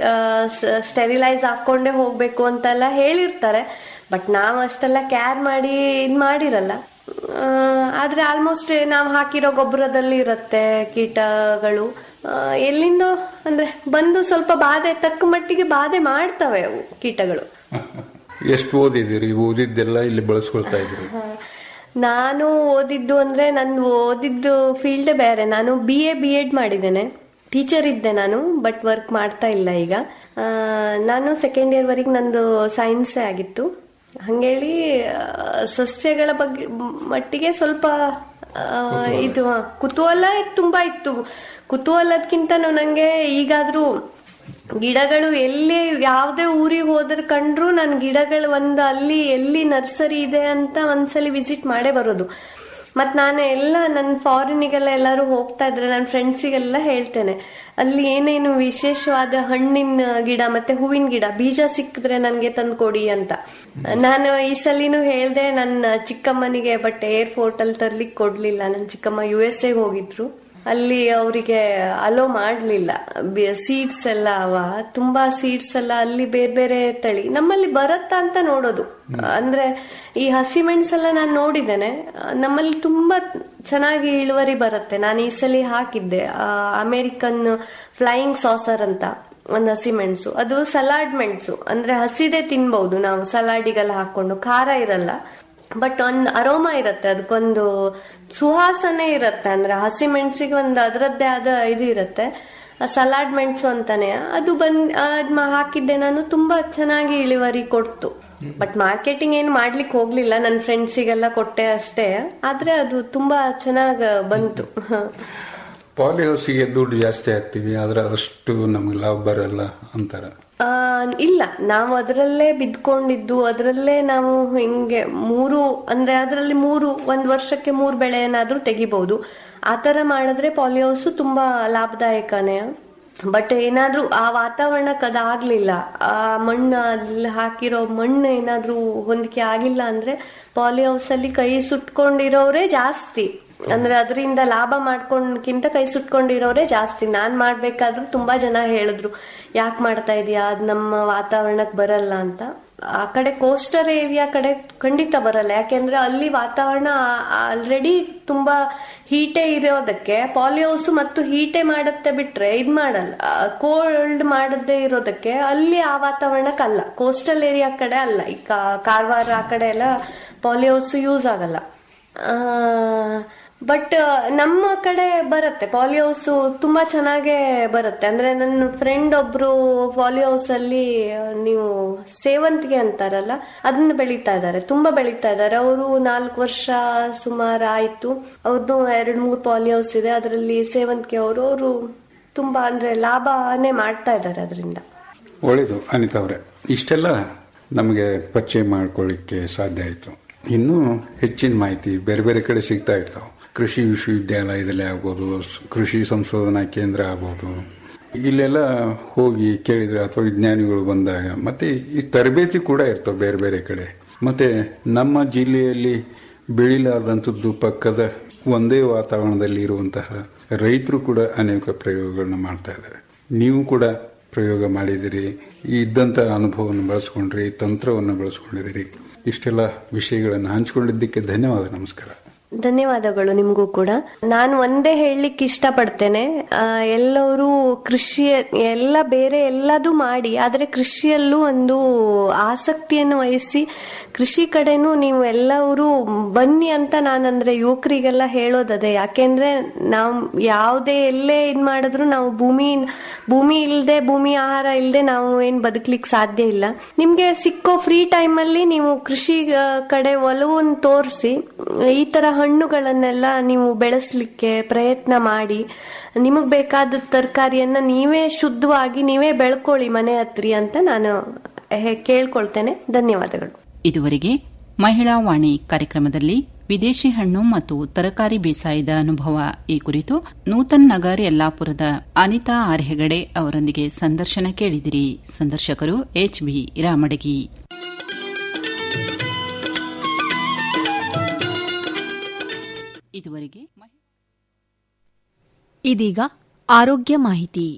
ಸ್ಟೆರಿಲೈಸ್ ಹಾಕೊಂಡೇ ಹೋಗ್ಬೇಕು ಅಂತೆಲ್ಲ ಹೇಳಿರ್ತಾರೆ ಬಟ್ ನಾವು ಅಷ್ಟೆಲ್ಲ ಕ್ಯಾರ್ ಮಾಡಿ ಇದ್ ಮಾಡಿರಲ್ಲ ಆ, ಆದ್ರೆ ಆಲ್ಮೋಸ್ಟ್ ನಾವು ಹಾಕಿರೋ ಗೊಬ್ಬರದಲ್ಲಿ ಇರುತ್ತೆ ಕೀಟಗಳು ಆ, ಎಲ್ಲಿಂದೋ ಅಂದ್ರೆ ಬಂದು ಸ್ವಲ್ಪ ಬಾಧೆ ತಕ್ಕ ಮಟ್ಟಿಗೆ ಬಾಧೆ ಮಾಡ್ತವೆ ಅವು ಕೀಟಗಳು ಎಷ್ಟು ಓದಿದಿರಿ ಓದಿದ್ದೆಲ್ಲ ಇಲ್ಲಿ ಬಳಸ್ಕೊಳ್ತಾ ಇದ್ರಿ ನಾನು ಓದಿದ್ದು ಅಂದ್ರೆ ನಾನು ಓದಿದ್ದು ಫೀಲ್ಡ್ ಬೇರೆ ನಾನು ಬಿ ಎ ಬಿ ಎಡ್ ಮಾಡಿದ್ದೇನೆ ಟೀಚರ್ ಇದ್ದೆ ನಾನು ಬಟ್ ವರ್ಕ್ ಮಾಡ್ತಾ ಇಲ್ಲ ಈಗ ಆ, ನಾನು ಸೆಕೆಂಡ್ ಇಯರ್ ವರೆಗೆ ನಂದು ಸೈನ್ಸೇ ಆಗಿತ್ತು ಹಂಗೇಳಿ ಆ, ಸಸ್ಯಗಳ ಬಗ್ಗೆ ಮಟ್ಟಿಗೆ ಸ್ವಲ್ಪ ಆ, ಇದು ಆ, ಕುತೂಹಲ ತುಂಬಾ ಇತ್ತು ಕುತೂಹಲಕ್ಕಿಂತನೂ ನಂಗೆ ಈಗಾದ್ರೂ ಗಿಡಗಳು ಎಲ್ಲಿ ಯಾವ್ದೇ ಊರಿಗೆ ಹೋದ್ರೆ ಕಂಡ್ರು ನಾನು ಗಿಡಗಳು ಒಂದು ಅಲ್ಲಿ ಎಲ್ಲಿ ನರ್ಸರಿ ಇದೆ ಅಂತ ಒಂದ್ಸಲಿ ವಿಸಿಟ್ ಮಾಡೇ ಬರೋದು ಮತ್ ನಾನು ಎಲ್ಲ ನನ್ನ ಫಾರಿನಿಗೆಲ್ಲ ಎಲ್ಲರೂ ಹೋಗ್ತಾ ಇದ್ರೆ ನನ್ನ ಫ್ರೆಂಡ್ಸಿಗೆಲ್ಲ ಹೇಳ್ತೇನೆ ಅಲ್ಲಿ ಏನೇನು ವಿಶೇಷವಾದ ಹಣ್ಣಿನ ಗಿಡ ಮತ್ತೆ ಹೂವಿನ ಗಿಡ ಬೀಜ ಸಿಕ್ಕಿದ್ರೆ ನನ್ಗೆ ತಂದು ಕೊಡಿ ಅಂತ ನಾನು ಈ ಸಲಿನೂ ಹೇಳ್ದೆ ನನ್ನ ಚಿಕ್ಕಮ್ಮನಿಗೆ ಬಟ್ ಏರ್ಪೋರ್ಟ್ ಅಲ್ಲಿ ತರ್ಲಿಕ್ಕೆ ಕೊಡ್ಲಿಲ್ಲ ನನ್ನ ಚಿಕ್ಕಮ್ಮ ಯು ಎಸ್ ಎ ಹೋಗಿದ್ರು ಅಲ್ಲಿ ಅವರಿಗೆ ಅಲೋ ಮಾಡ್ಲಿಲ್ಲ ಸೀಡ್ಸ್ ಎಲ್ಲ ಅವ ತುಂಬಾ ಸೀಡ್ಸ್ ಎಲ್ಲ ಅಲ್ಲಿ ಬೇರೆ ಬೇರೆ ತಳಿ ನಮ್ಮಲ್ಲಿ ಬರತ್ತಾ ಅಂತ ನೋಡೋದು ಅಂದ್ರೆ ಈ ಹಸಿಮೆಣಸೆಲ್ಲ ನಾನು ನೋಡಿದ್ದೇನೆ ಆ, ನಮ್ಮಲ್ಲಿ ತುಂಬಾ ಚೆನ್ನಾಗಿ ಇಳುವರಿ ಬರುತ್ತೆ ನಾನು ಈ ಸಲ ಹಾಕಿದ್ದೆ ಅಮೆರಿಕನ್ ಫ್ಲೈಯಿಂಗ್ ಸಾಸರ್ ಅಂತ ಒಂದು ಹಸಿಮೆಣಸು ಅದು ಸಲಾಡ್ ಮೆಣಸು ಅಂದ್ರೆ ಹಸಿದೇ ತಿನ್ಬಹುದು ನಾವು ಸಲಾಡಿಗೆಲ್ಲ ಹಾಕೊಂಡು ಖಾರ ಇರಲ್ಲ ಬಟ್ ಒಂದ್ ಅರೋಮಾ ಇರುತ್ತೆ ಅದಕ್ಕೊಂದು ಸುವಾಸನೆ ಇರುತ್ತೆ ಅಂದ್ರೆ ಹಸಿ ಮೆಣಸಿಗೆ ಒಂದು ಅದರದ್ದೇ ಆದ ಇದು ಇರುತ್ತೆ ಸಲಾಡ್ ಮೆಣಸು ಅಂತಾನೆ ಅದು ಬಂದ್ ಅದ್ ಮ- ಹಾಕಿದ್ದೆ ನಾನು ತುಂಬಾ ಚೆನ್ನಾಗಿ ಇಳುವರಿ ಕೊಡ್ತು ಬಟ್ ಮಾರ್ಕೆಟಿಂಗ್ ಏನು ಮಾಡ್ಲಿಕ್ಕೆ ಹೋಗ್ಲಿಲ್ಲ ನನ್ನ ಫ್ರೆಂಡ್ಸಿಗೆಲ್ಲ ಕೊಟ್ಟೆ ಅಷ್ಟೇ ಆದ್ರೆ ಅದು ತುಂಬಾ ಚೆನ್ನಾಗ್ ಬಂತು ಪಾಲಿ ಹೌಸಿಗೆ ದುಡ್ಡು ಜಾಸ್ತಿ ಹಾಕ್ತಿವಿ ಆದ್ರೆ ಅಷ್ಟು ನಮಗೆ ಲಾಭ ಬರಲ್ಲ ಅಂತಾರ ಆ, ಇಲ್ಲ ನಾವು ಅದರಲ್ಲೇ ಬಿದ್ಕೊಂಡಿದ್ದು ಅದರಲ್ಲೇ ನಾವು ಹಿಂಗೆ ಮೂರು ಅಂದ್ರೆ ಅದರಲ್ಲಿ ಮೂರು ಒಂದ್ ವರ್ಷಕ್ಕೆ ಮೂರು ಬೆಳೆ ಏನಾದ್ರೂ ತೆಗಿಬಹುದು ಆತರ ಮಾಡಿದ್ರೆ ಪಾಲಿಹೌಸ್ ತುಂಬಾ ಲಾಭದಾಯಕನೇ ಬಟ್ ಏನಾದ್ರೂ ಆ ವಾತಾವರಣಕ್ಕೆ ಅದಾಗ್ಲಿಲ್ಲ ಆ ಮಣ್ಣು ಅಲ್ಲಿ ಹಾಕಿರೋ ಮಣ್ಣು ಏನಾದ್ರೂ ಹೊಂದಿಕೆ ಆಗಿಲ್ಲ ಅಂದ್ರೆ ಪಾಲಿಹೌಸ್ ಅಲ್ಲಿ ಕೈ ಸುಟ್ಕೊಂಡಿರೋರೇ ಜಾಸ್ತಿ ಅಂದ್ರೆ ಅದರಿಂದ ಲಾಭ ಮಾಡ್ಕೊಂಡ್ಕಿಂತ ಕೈ ಸುಟ್ಕೊಂಡಿರೋರೇ ಜಾಸ್ತಿ ನಾನ್ ಮಾಡ್ಬೇಕಾದ್ರೂ ತುಂಬಾ ಜನ ಹೇಳಿದ್ರು ಯಾಕೆ ಮಾಡ್ತಾ ಇದೀಯಾ ಅದ್ ನಮ್ಮ ವಾತಾವರಣಕ್ಕೆ ಬರಲ್ಲ ಅಂತ ಆ ಕಡೆ ಕೋಸ್ಟರ್ ಏರಿಯಾ ಕಡೆ ಖಂಡಿತ ಬರಲ್ಲ ಯಾಕೆಂದ್ರೆ ಅಲ್ಲಿ ವಾತಾವರಣ ಆಲ್ರೆಡಿ ತುಂಬಾ ಹೀಟೇ ಇರೋದಕ್ಕೆ ಪಾಲಿಹೌಸ್ ಮತ್ತು ಹೀಟೇ ಮಾಡುತ್ತೆ ಬಿಟ್ರೆ ಇದ್ ಮಾಡಲ್ಲ ಕೋಲ್ಡ್ ಮಾಡದೇ ಇರೋದಕ್ಕೆ ಅಲ್ಲಿ ಆ ವಾತಾವರಣಕ್ಕೆ ಅಲ್ಲ ಕೋಸ್ಟಲ್ ಏರಿಯಾ ಕಡೆ ಅಲ್ಲ ಈ ಕಾ- ಕಾರವಾರ ಆ ಕಡೆ ಎಲ್ಲ ಪಾಲಿಹೌಸ್ ಯೂಸ್ ಆಗಲ್ಲ ಬಟ್ ನಮ್ಮ ಕಡೆ ಬರುತ್ತೆ ಪಾಲಿಹೌಸ್ ತುಂಬಾ ಚೆನ್ನಾಗೇ ಬರುತ್ತೆ ಅಂದ್ರೆ ನನ್ನ ಫ್ರೆಂಡ್ ಒಬ್ರು ಪಾಲಿಹೌಸ್ ಅಲ್ಲಿ ನೀವು ಸೇವಂತಿಗೆ ಅಂತಾರಲ್ಲ ಅದನ್ನ ಬೆಳೀತಾ ಇದ್ದಾರೆ ತುಂಬಾ ಬೆಳೀತಾ ಇದ್ದಾರೆ ಅವರು ನಾಲ್ಕು ವರ್ಷ ಸುಮಾರು ಆಯ್ತು ಅವ್ರದ್ದು ಎರಡ್ ಮೂರ್ ಪಾಲಿಹೌಸ್ ಇದೆ ಅದರಲ್ಲಿ ಸೇವಂತಿಗೆ ಅವರು ಅವರು ತುಂಬಾ ಅಂದ್ರೆ ಲಾಭನೇ ಮಾಡ್ತಾ ಇದ್ದಾರೆ ಅದರಿಂದ ಒಳ್ಳೇದು ಅನಿತಾ ಅವರೇ ಇಷ್ಟೆಲ್ಲ ನಮಗೆ ಪರಿಚಯ ಮಾಡ್ಕೊಳ್ಳಿಕ್ಕೆ ಸಾಧ್ಯ ಆಯಿತು ಇನ್ನೂ ಹೆಚ್ಚಿನ ಮಾಹಿತಿ ಬೇರೆ ಬೇರೆ ಕಡೆ ಸಿಗ್ತಾ ಇರ್ತಾವೆ ಕೃಷಿ ವಿಶ್ವವಿದ್ಯಾಲಯದಲ್ಲಿ ಆಗ್ಬೋದು ಸ್- ಕೃಷಿ ಸಂಶೋಧನಾ ಕೇಂದ್ರ ಆಗ್ಬೋದು ಇಲ್ಲೆಲ್ಲ ಹೋಗಿ ಕೇಳಿದ್ರೆ ಅಥವಾ ವಿಜ್ಞಾನಿಗಳು ಬಂದಾಗ ಮತ್ತೆ ಈ ತರಬೇತಿ ಕೂಡ ಇರ್ತವೆ ಬೇರೆ ಬೇರೆ ಕಡೆ ಮತ್ತೆ ನಮ್ಮ ಜಿಲ್ಲೆಯಲ್ಲಿ ಬೆಳಿಲಾರ್ದಂಥದ್ದು ಪಕ್ಕದ ಒಂದೇ ವಾತಾವರಣದಲ್ಲಿ ಇರುವಂತಹ ರೈತರು ಕೂಡ ಅನೇಕ ಪ್ರಯೋಗಗಳನ್ನ ಮಾಡ್ತಾ ಇದ್ದಾರೆ ನೀವು ಕೂಡ ಪ್ರಯೋಗ ಮಾಡಿದಿರಿ ಈ ಇದ್ದಂತ ಅನುಭವವನ್ನು ಬಳಸ್ಕೊಂಡ್ರಿ ತಂತ್ರವನ್ನು ಬಳಸ್ಕೊಂಡಿದ್ದೀರಿ ಇಷ್ಟೆಲ್ಲ ವಿಷಯಗಳನ್ನು ಹಂಚಿಕೊಂಡಿದ್ದಕ್ಕೆ ಧನ್ಯವಾದ ನಮಸ್ಕಾರ ಧನ್ಯವಾದಗಳು ನಿಮಗೂ ಕೂಡ ನಾನು ಒಂದೇ ಹೇಳಲಿಕ್ಕೆ ಇಷ್ಟಪಡ್ತೇನೆ ಆ, ಎಲ್ಲರೂ ಕೃಷಿ ಎಲ್ಲ ಬೇರೆ ಎಲ್ಲದೂ ಮಾಡಿ ಆದ್ರೆ ಕೃಷಿಯಲ್ಲೂ ಒಂದು ಆಸಕ್ತಿಯನ್ನು ವಹಿಸಿ ಕೃಷಿ ಕಡೆನೂ ನೀವು ಎಲ್ಲರೂ ಬನ್ನಿ ಅಂತ ನಾನಂದ್ರೆ ಯುವಕರಿಗೆಲ್ಲ ಹೇಳೋದದೇ ಯಾಕೆಂದ್ರೆ ನಾವು ಯಾವುದೇ ಎಲ್ಲೇ ಇದ್ ಮಾಡಿದ್ರು ನಾವು ಭೂಮಿ ಭೂಮಿ ಇಲ್ಲದೆ ಭೂಮಿ ಆಹಾರ ಇಲ್ಲದೆ ನಾವು ಏನ್ ಬದುಕ್ಲಿಕ್ಕೆ ಸಾಧ್ಯ ಇಲ್ಲ ನಿಮ್ಗೆ ಸಿಕ್ಕೋ ಫ್ರೀ ಟೈಮ್ ಅಲ್ಲಿ ನೀವು ಕೃಷಿ ಆ, ಕಡೆ ಒಲವನ್ನು ತೋರಿಸಿ ಈ ತರ ಹಣ್ಣುಗಳನ್ನೆಲ್ಲ ನೀವು ಬೆಳೆಸ್ಲಿಕ್ಕೆ ಪ್ರಯತ್ನ ಮಾಡಿ ನಿಮಗ್ ಬೇಕಾದ ತರಕಾರಿಯನ್ನ ನೀವೇ ಶುದ್ಧವಾಗಿ ನೀವೇ ಬೆಳ್ಕೊಳ್ಳಿ ಮನೆ ಹತ್ರಿ ಅಂತ ನಾನು ಹೆ- ಕೇಳ್ಕೊಳ್ತೇನೆ ಧನ್ಯವಾದಗಳು ಇದುವರೆಗೆ ಮಹಿಳಾ ವಾಣಿ ಕಾರ್ಯಕ್ರಮದಲ್ಲಿ ವಿದೇಶಿ ಹಣ್ಣು ಮತ್ತು ತರಕಾರಿ ಬೇಸಾಯದ ಅನುಭವ ಈ ಕುರಿತು ನೂತನ್ ನಗರ್ ಯಲ್ಲಾಪುರದ ಅನಿತಾ ಆರ್ ಹೆಗಡೆ ಅವರೊಂದಿಗೆ ಸಂದರ್ಶನ ಕೇಳಿದಿರಿ ಸಂದರ್ಶಕರು ಎಚ್ ಬಿ ರಾಮಡಗಿ ಇದುವರೆಗೆ ಇದೀಗ ಆರೋಗ್ಯ ಮಾಹಿತಿ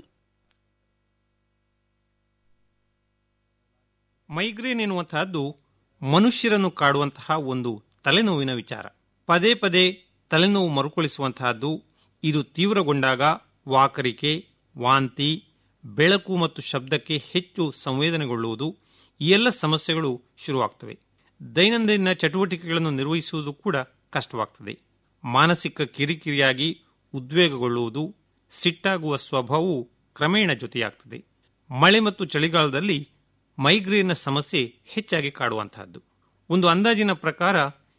ಮೈಗ್ರೇನ್ ಎನ್ನುವಂತಹದ್ದು ಮನುಷ್ಯರನ್ನು ಕಾಡುವಂತಹ ಒಂದು ತಲೆನೋವಿನ ವಿಚಾರ ಪದೇ ಪದೇ ತಲೆನೋವು ಮರುಕಳಿಸುವಂತಹದ್ದು ಇದು ತೀವ್ರಗೊಂಡಾಗ ವಾಕರಿಕೆ ವಾಂತಿ ಬೆಳಕು ಮತ್ತು ಶಬ್ದಕ್ಕೆ ಹೆಚ್ಚು ಸಂವೇದನೆಗೊಳ್ಳುವುದು ಈ ಎಲ್ಲ ಸಮಸ್ಯೆಗಳು ಶುರುವಾಗ್ತವೆ ದೈನಂದಿನ ಚಟುವಟಿಕೆಗಳನ್ನು ನಿರ್ವಹಿಸುವುದು ಕೂಡ ಕಷ್ಟವಾಗ್ತದೆ ಮಾನಸಿಕ ಕಿರಿಕಿರಿಯಾಗಿ ಉದ್ವೇಗಗೊಳ್ಳುವುದು ಸಿಟ್ಟಾಗುವ ಸ್ವಭಾವವು ಕ್ರಮೇಣ ಜೊತೆಯಾಗ್ತದೆ ಮಳೆ ಮತ್ತು ಚಳಿಗಾಲದಲ್ಲಿ ಮೈಗ್ರೇನ್ನ ಸಮಸ್ಯೆ ಹೆಚ್ಚಾಗಿ ಕಾಡುವಂತಹದ್ದು ಒಂದು ಅಂದಾಜಿನ ಪ್ರಕಾರ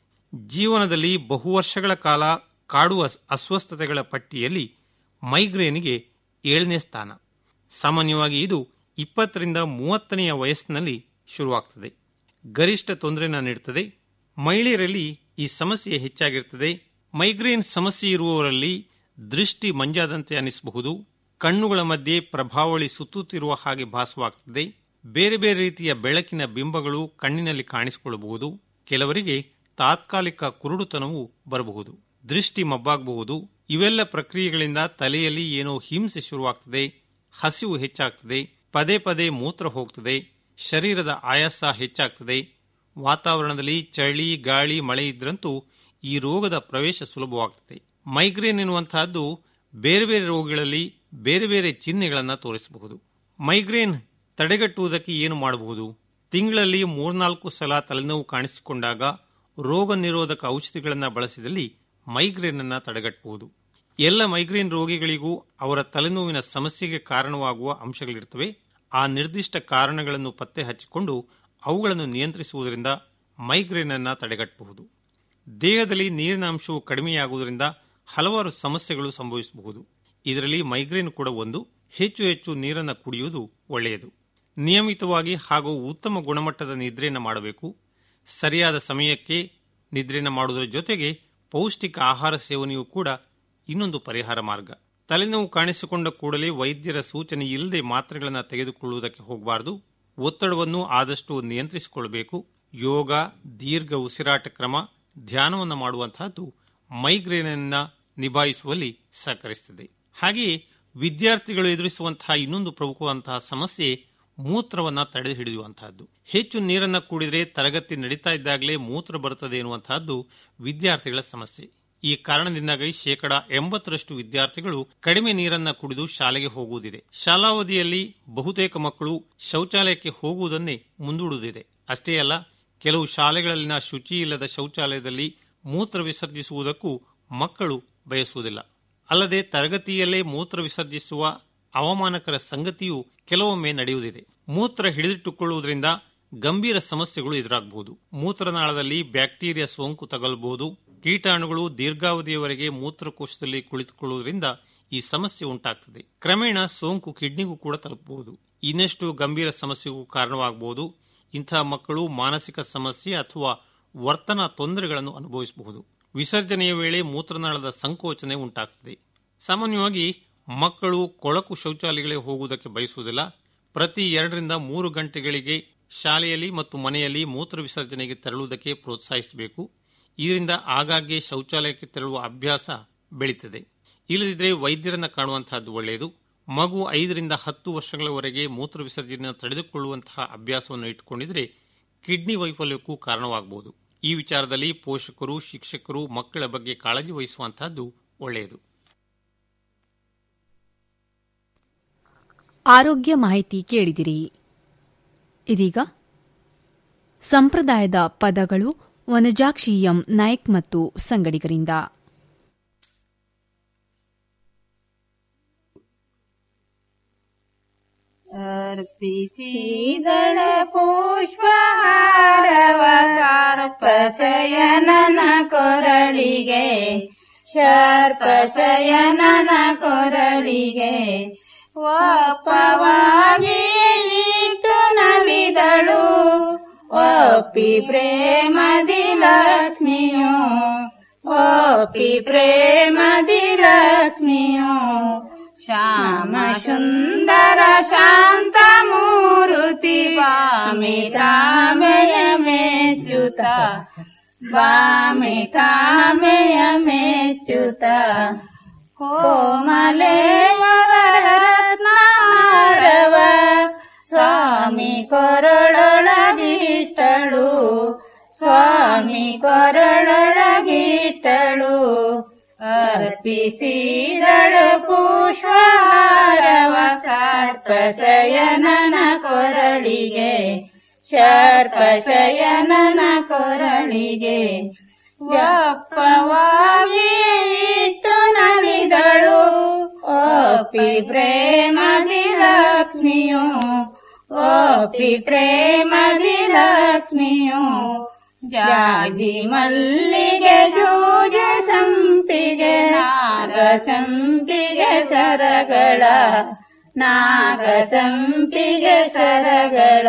ಜೀವನದಲ್ಲಿ ಬಹು ವರ್ಷಗಳ ಕಾಲ ಕಾಡುವ ಅಸ್ವಸ್ಥತೆಗಳ ಪಟ್ಟಿಯಲ್ಲಿ ಮೈಗ್ರೇನ್ಗೆ ಏಳನೇ ಸ್ಥಾನ ಸಾಮಾನ್ಯವಾಗಿ ಇದು ಇಪ್ಪತ್ತರಿಂದ ಮೂವತ್ತನೆಯ ವಯಸ್ಸಿನಲ್ಲಿ ಶುರುವಾಗ್ತದೆ ಗರಿಷ್ಠ ತೊಂದರೆನ ನೀಡುತ್ತದೆ ಮಹಿಳೆಯರಲ್ಲಿ ಈ ಸಮಸ್ಯೆ ಹೆಚ್ಚಾಗಿರ್ತದೆ ಮೈಗ್ರೇನ್ ಸಮಸ್ಯೆ ಇರುವವರಲ್ಲಿ ದೃಷ್ಟಿ ಮಂಜಾದಂತೆ ಅನಿಸಬಹುದು ಕಣ್ಣುಗಳ ಮಧ್ಯೆ ಪ್ರಭಾವಳಿ ಸುತ್ತುತ್ತಿರುವ ಹಾಗೆ ಭಾಸವಾಗ್ತದೆ ಬೇರೆ ಬೇರೆ ರೀತಿಯ ಬೆಳಕಿನ ಬಿಂಬಗಳು ಕಣ್ಣಿನಲ್ಲಿ ಕಾಣಿಸಿಕೊಳ್ಳಬಹುದು ಕೆಲವರಿಗೆ ತಾತ್ಕಾಲಿಕ ಕುರುಡುತನವು ಬರಬಹುದು ದೃಷ್ಟಿ ಮಬ್ಬಾಗಬಹುದು ಇವೆಲ್ಲ ಪ್ರಕ್ರಿಯೆಗಳಿಂದ ತಲೆಯಲ್ಲಿ ಏನೋ ಹಿಂಸೆ ಶುರುವಾಗ್ತದೆ ಹಸಿವು ಹೆಚ್ಚಾಗ್ತದೆ ಪದೇ ಪದೇ ಮೂತ್ರ ಹೋಗ್ತದೆ ಶರೀರದ ಆಯಾಸ ಹೆಚ್ಚಾಗ್ತದೆ ವಾತಾವರಣದಲ್ಲಿ ಚಳಿ ಗಾಳಿ ಮಳೆ ಇದ್ರಂತೂ ಈ ರೋಗದ ಪ್ರವೇಶ ಸುಲಭವಾಗ್ತದೆ ಮೈಗ್ರೇನ್ ಎನ್ನುವಂತಹದ್ದು ಬೇರೆ ಬೇರೆ ರೋಗಗಳಲ್ಲಿ ಬೇರೆ ಬೇರೆ ಚಿಹ್ನೆಗಳನ್ನು ತೋರಿಸಬಹುದು ಮೈಗ್ರೇನ್ ತಡೆಗಟ್ಟುವುದಕ್ಕೆ ಏನು ಮಾಡಬಹುದು ತಿಂಗಳಲ್ಲಿ ಮೂರ್ನಾಲ್ಕು ಸಲ ತಲೆನೋವು ಕಾಣಿಸಿಕೊಂಡಾಗ ರೋಗ ನಿರೋಧಕ ಔಷಧಿಗಳನ್ನು ಬಳಸಿದಲ್ಲಿ ಮೈಗ್ರೇನ್ ಅನ್ನು ತಡೆಗಟ್ಟಬಹುದು ಎಲ್ಲ ಮೈಗ್ರೇನ್ ರೋಗಿಗಳಿಗೂ ಅವರ ತಲೆನೋವಿನ ಸಮಸ್ಯೆಗೆ ಕಾರಣವಾಗುವ ಅಂಶಗಳಿರ್ತವೆ ಆ ನಿರ್ದಿಷ್ಟ ಕಾರಣಗಳನ್ನು ಪತ್ತೆ ಹಚ್ಚಿಕೊಂಡು ಅವುಗಳನ್ನು ನಿಯಂತ್ರಿಸುವುದರಿಂದ ಮೈಗ್ರೇನ್ ಅನ್ನು ತಡೆಗಟ್ಟಬಹುದು ದೇಹದಲ್ಲಿ ನೀರಿನ ಅಂಶವು ಕಡಿಮೆಯಾಗುವುದರಿಂದ ಹಲವಾರು ಸಮಸ್ಯೆಗಳು ಸಂಭವಿಸಬಹುದು ಇದರಲ್ಲಿ ಮೈಗ್ರೇನ್ ಕೂಡ ಒಂದು ಹೆಚ್ಚು ಹೆಚ್ಚು ನೀರನ್ನು ಕುಡಿಯುವುದು ಒಳ್ಳೆಯದು ನಿಯಮಿತವಾಗಿ ಹಾಗೂ ಉತ್ತಮ ಗುಣಮಟ್ಟದ ನಿದ್ರೆಯನ್ನು ಮಾಡಬೇಕು ಸರಿಯಾದ ಸಮಯಕ್ಕೆ ನಿದ್ರೆಯನ್ನು ಮಾಡುವುದರ ಜೊತೆಗೆ ಪೌಷ್ಟಿಕ ಆಹಾರ ಸೇವನೆಯೂ ಕೂಡ ಇನ್ನೊಂದು ಪರಿಹಾರ ಮಾರ್ಗ ತಲೆನೋವು ಕಾಣಿಸಿಕೊಂಡ ಕೂಡಲೇ ವೈದ್ಯರ ಸೂಚನೆ ಇಲ್ಲದೆ ಮಾತ್ರೆಗಳನ್ನು ತೆಗೆದುಕೊಳ್ಳುವುದಕ್ಕೆ ಹೋಗಬಾರದು ಒತ್ತಡವನ್ನು ಆದಷ್ಟು ನಿಯಂತ್ರಿಸಿಕೊಳ್ಳಬೇಕು ಯೋಗ ದೀರ್ಘ ಉಸಿರಾಟ ಕ್ರಮ ಧ್ಯಾನವನ್ನು ಮಾಡುವಂತಹದ್ದು ಮೈಗ್ರೇನ್ ನಿಭಾಯಿಸುವಲ್ಲಿ ಸಹಕರಿಸುತ್ತದೆ ಹಾಗೆಯೇ ವಿದ್ಯಾರ್ಥಿಗಳು ಎದುರಿಸುವಂತಹ ಇನ್ನೊಂದು ಪ್ರಮುಖವಂತಹ ಸಮಸ್ಯೆ ಮೂತ್ರವನ್ನ ತಡೆ ಹಿಡಿಯುವಂತಹದ್ದು ಹೆಚ್ಚು ನೀರನ್ನ ಕೂಡಿದರೆ ತರಗತಿ ನಡೀತಾ ಇದ್ದಾಗಲೇ ಮೂತ್ರ ಬರುತ್ತದೆ ಎನ್ನುವಂತಹದ್ದು ವಿದ್ಯಾರ್ಥಿಗಳ ಸಮಸ್ಯೆ ಈ ಕಾರಣದಿಂದಾಗಿ ಶೇಕಡ ಎಂಬತ್ತರಷ್ಟು ವಿದ್ಯಾರ್ಥಿಗಳು ಕಡಿಮೆ ನೀರನ್ನ ಕುಡಿದು ಶಾಲೆಗೆ ಹೋಗುವುದಿದೆ ಶಾಲಾವಧಿಯಲ್ಲಿ ಬಹುತೇಕ ಮಕ್ಕಳು ಶೌಚಾಲಯಕ್ಕೆ ಹೋಗುವುದನ್ನೇ ಮುಂದೂಡುವುದಿದೆ ಅಷ್ಟೇ ಅಲ್ಲ ಕೆಲವು ಶಾಲೆಗಳಲ್ಲಿನ ಶುಚಿ ಇಲ್ಲದ ಶೌಚಾಲಯದಲ್ಲಿ ಮೂತ್ರ ವಿಸರ್ಜಿಸುವುದಕ್ಕೂ ಮಕ್ಕಳು ಬಯಸುವುದಿಲ್ಲ ಅಲ್ಲದೆ ತರಗತಿಯಲ್ಲೇ ಮೂತ್ರ ವಿಸರ್ಜಿಸುವ ಅವಮಾನಕರ ಸಂಗತಿಯು ಕೆಲವೊಮ್ಮೆ ನಡೆಯುವುದಿದೆ ಮೂತ್ರ ಹಿಡಿದಿಟ್ಟುಕೊಳ್ಳುವುದರಿಂದ ಗಂಭೀರ ಸಮಸ್ಯೆಗಳು ಎದುರಾಗಬಹುದು ಮೂತ್ರನಾಳದಲ್ಲಿ ಬ್ಯಾಕ್ಟೀರಿಯಾ ಸೋಂಕು ತಗಲಬಹುದು ಕೀಟಾಣುಗಳು ದೀರ್ಘಾವಧಿಯವರೆಗೆ ಮೂತ್ರಕೋಶದಲ್ಲಿ ಕುಳಿತುಕೊಳ್ಳುವುದರಿಂದ ಈ ಸಮಸ್ಯೆ ಉಂಟಾಗ್ತದೆ ಕ್ರಮೇಣ ಸೋಂಕು ಕಿಡ್ನಿಗೂ ಕೂಡ ತಲುಪಬಹುದು ಇನ್ನಷ್ಟು ಗಂಭೀರ ಸಮಸ್ಯೆಗೂ ಕಾರಣವಾಗಬಹುದು ಇಂತಹ ಮಕ್ಕಳು ಮಾನಸಿಕ ಸಮಸ್ಯೆ ಅಥವಾ ವರ್ತನ ತೊಂದರೆಗಳನ್ನು ಅನುಭವಿಸಬಹುದು ವಿಸರ್ಜನೆಯ ವೇಳೆ ಮೂತ್ರನಾಳದ ಸಂಕೋಚನೆ ಉಂಟಾಗ್ತದೆ ಸಾಮಾನ್ಯವಾಗಿ ಮಕ್ಕಳು ಕೊಳಕು ಶೌಚಾಲಯಗಳಿಗೆ ಹೋಗುವುದಕ್ಕೆ ಬಯಸುವುದಿಲ್ಲ ಪ್ರತಿ ಎರಡರಿಂದ ಮೂರು ಗಂಟೆಗಳಿಗೆ ಶಾಲೆಯಲ್ಲಿ ಮತ್ತು ಮನೆಯಲ್ಲಿ ಮೂತ್ರ ವಿಸರ್ಜನೆಗೆ ತೆರಳುವುದಕ್ಕೆ ಪ್ರೋತ್ಸಾಹಿಸಬೇಕು ಇದರಿಂದ ಆಗಾಗ್ಗೆ ಶೌಚಾಲಯಕ್ಕೆ ತೆರಳುವ ಅಭ್ಯಾಸ ಬೆಳೀತದೆ ಇಲ್ಲದಿದ್ದರೆ ವೈದ್ಯರನ್ನ ಕಾಣುವಂತಹದ್ದು ಒಳ್ಳೆಯದು ಮಗು ಐದರಿಂದ ಹತ್ತು ವರ್ಷಗಳವರೆಗೆ ಮೂತ್ರ ವಿಸರ್ಜನೆಯನ್ನು ತಡೆದುಕೊಳ್ಳುವಂತಹ ಅಭ್ಯಾಸವನ್ನು ಇಟ್ಟುಕೊಂಡಿದ್ರೆ ಕಿಡ್ನಿ ವೈಫಲ್ಯಕ್ಕೂ ಕಾರಣವಾಗಬಹುದು ಈ ವಿಚಾರದಲ್ಲಿ ಪೋಷಕರು ಶಿಕ್ಷಕರು ಮಕ್ಕಳ ಬಗ್ಗೆ ಕಾಳಜಿ ವಹಿಸುವಂತಹದ್ದು ಒಳ್ಳೆಯದು ಆರೋಗ್ಯ ಮಾಹಿತಿ ಕೇಳಿದಿರಿ ಇದೀಗ ಸಂಪ್ರದಾಯದ ಪದಗಳು ವನಜಾಕ್ಷಿ ಎಂ ನಾಯ್ಕ್ ಮತ್ತು ಸಂಗಡಿಗರಿಂದ अर्पिसीदळ पुष्पहारवतार्पशयनन ಕೊರಳಿಗೆ ಶರ್ಪಶಯನನ ಕೊರಳಿಗೆ ಒಪ್ಪವಾಗಿ ಇಟ್ಟು ಇಟ್ಟು ನಲಿದಳು ಒಪ್ಪಿ ಪ್ರೇಮದಿ ಲಕ್ಷ್ಮಿಯು ಒಪ್ಪಿ ಪ್ರೇಮದಿ ಲಕ್ಷ್ಮಿಯು ಶ್ಯಾಮ ಸುಂದರ ಶಾಂತ ಮೂರುತಿ ವಾಮಿತಾಮಯ ಮೆಚ್ಚುತ ವಾಮಿತಾಮಯ ಮೆಚ್ಚುತ ಕೋಮಲೆ ವರರತ್ನಾರವ ಸ್ವಾಮಿ ಕೊರಳೊಳಗಿಟ್ಟಳು ಸ್ವಾಮಿ ಕೊರಳೊಳಗಿಟ್ಟಳು ಅರ್ಪಿಸಿದಳು ಪುಷ್ಪಾರವ ಸರ್ಪಶಯನನ ಕೊರಳಿಗೆ ಶರ್ಪಶಯನನ ಕೊರಳಿಗೆ ವ್ಯಪ್ಪವಾಗಿ ಇಟ್ಟು ನಲಿದಳು ಓಪಿ ಪ್ರೇಮದಿ ಲಕ್ಷ್ಮಿಯು ಓಪಿ ಪ್ರೇಮದಿ ಲಕ್ಷ್ಮಿಯು ಜಾಜಿ ಮಲ್ಲಿಗೆ ಜೂಜ ಸಂಪಿಗೆ ನಾಗ ಸಂಪಿಗೆ ಸರಗಳ ನಾಗ ಸಂಪಿಗೆ ಸರಗಳ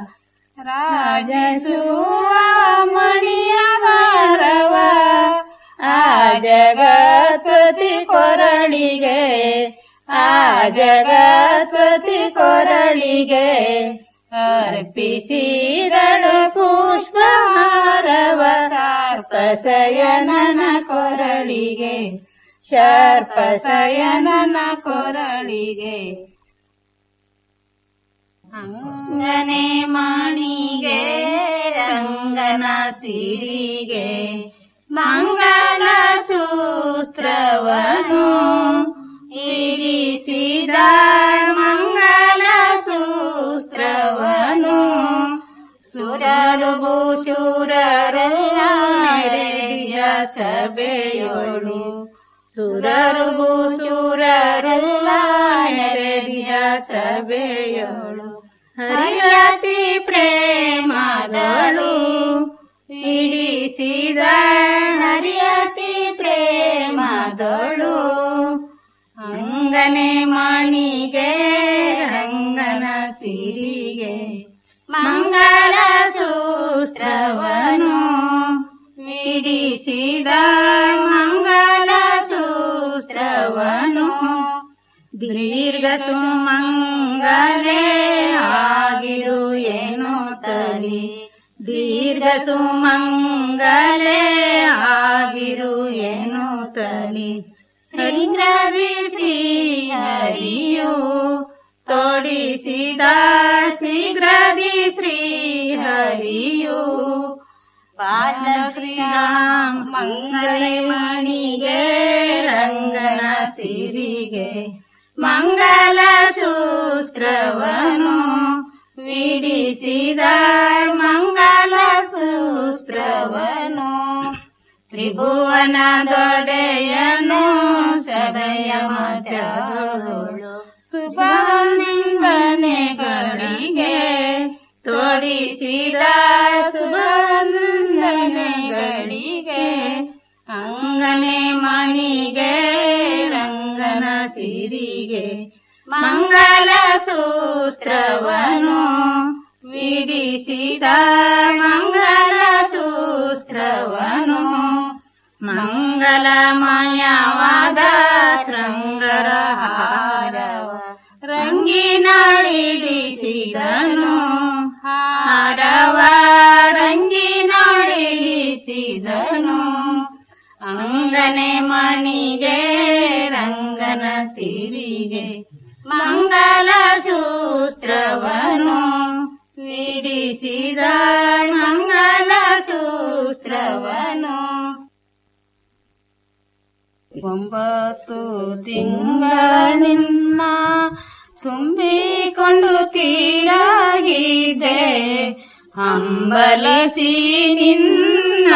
ರಾಜಸೂವ ಮಣಿಯ ಬಾರವ ಆ ಜಗತ್ಪತಿ ಕೊರಳಿಗೆ ಆ ಜಗತ್ಪತಿ ಕೊರಳಿಗೆ ಅರ್ಪಿಸಿದಳು ಪುಷ್ಪಹಾರವ ಸರ್ಪಸಯನನ ಕೊರಳಿಗೆ ಸರ್ಪಸಯನನ ಕೊರಳಿಗೆ ಅಂಗನೆ ಮಣಿಗೆ ರಂಗನ ಸಿರಿಗೆ ಮಂಗಲ ಸೂತ್ರವನು ಇರಿಸಿದ ಮಂಗಲ ಸೂತ್ರವನು ಸುರರು ಭೂಶೂರರೆಲ್ಲ ಸಭೆಯೋಳು ಸುರರು ಭೂಶೂರರೆಲ್ಲ ನೆರೆದಿಯ ಸಭೆಯೋಳು ಹರಿಯತಿ ಪ್ರೇಮದಳು ಇಡಿಸಿದ ಹರಿಯತಿ ಪ್ರೇಮದಳು ಅಂಗನೆ ಮಣಿಗೆ ರಂಗನ ಸಿರಿಗೆ ಮಂಗಲ ಸೂತ್ರವನು ವಿಡಿಸಿದ ಮಂಗಲ ಸೂತ್ರವನು ದೀರ್ಘ ಸುಮಂಗಲೇ ಆಗಿರು ಏನು ತಲಿ ದೀರ್ಘ ಸುಮಂಗಲೇ ಆಗಿರು ಏನು ತಲಿ ಶೀಘ್ರವಿಸಿ ಹರಿಯು ತೋಡಿಸಿದ ಶೀಘ್ರದಿ ಶ್ರೀ ಹರಿಯು ಬಾಲ ಶ್ರೀರಾಮ್ ಮಂಗಲೆ ಮಣಿಗೆ ರಂಗನ ಸಿರಿಗೆ ಮಂಗಲ ಸೂತ್ರವನು ವಿಡಿಸಿದ ಮಂಗಲ ಸೂತ್ರವನು ತ್ರಿಭುವನ ದೊಡೆಯನು ಸಭೆಯ ಮಧ್ಯಗಳು ಶುಭನಿಂದನೆಗಳಿಗೆ ತೋಡಿಸಿದ ಶುಭನಿಂದನೆಗಳಿಗೆ ಅಂಗನೆ ಮಣಿಗೆ ರಂಗನ ಸಿರಿಗೆ ಮಂಗಲ ಸೂತ್ರವನು ವಿಡಿಸಿದ ಮಂಗಲ ಸೂತ್ರವನು ಮಂಗಲಮಯವಾದ ಶೃಂಗರ ಹಾರವ ರಂಗಿನಾಳಿಡಿಸಿದನು ಹಾರವ ರಂಗಿನಾಳಿಡಿಸಿದನು ಅಂಗನೆ ಮಣಿಗೆ ರಂಗನ ಸಿರಿಗೆ ಮಂಗಲ ಸೂತ್ರವನು ವಿಡಿಸಿದ ಮಂಗಲ ಸೂತ್ರವನು ಒಂಬತ್ತು ತಿಂಗಳ ನಿನ್ನ ತುಂಬಿಕೊಂಡು ತೀರಾಗಿದೆ ಹಂಬಲಸಿ ನಿನ್ನ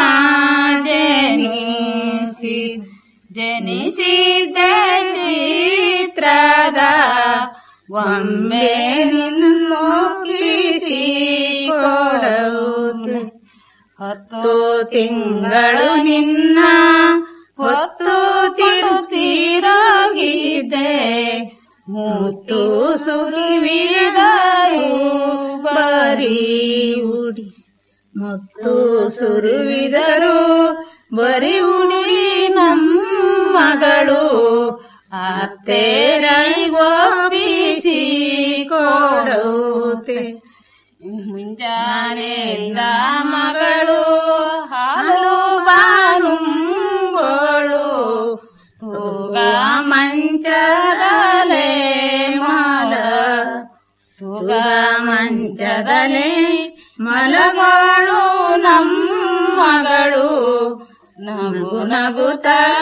ಜನಿಸಿ ಜನಿಸಿದ್ದ ಚಿತ್ರದ ಒಮ್ಮೆ ಮುಗಿಸಿ ಕೊಡುವುದು ಹತ್ತು ತಿಂಗಳು ನಿನ್ನ ಹೊತ್ತು ತಿರುತ್ತಿರೋಗಿದೆ ಮುತ್ತು ಸುರಿವಿದರು ಬರಿ ಉಡಿ ಮತ್ತು ಸುರುವಿದರು ಬರಿ ಉಡಿ ನಮ್ಮಗಳು ಅತ್ತೇರೈಗೋಪಿಸಿ ಕೊಡುತ್ತೆ ಮುಂಜಾನೆಯಿಂದ ಮಗಳು ಹಾಲು ಬಾನುಂಗೋಳು ತೂಗ ಮಂಚದಲೆ ಮಾಲ ತೂಗ ಮಂಚದಲೆ ಮಲಗಳು ನಮ್ಮಗಳು ನಗು ನಗುತ್ತ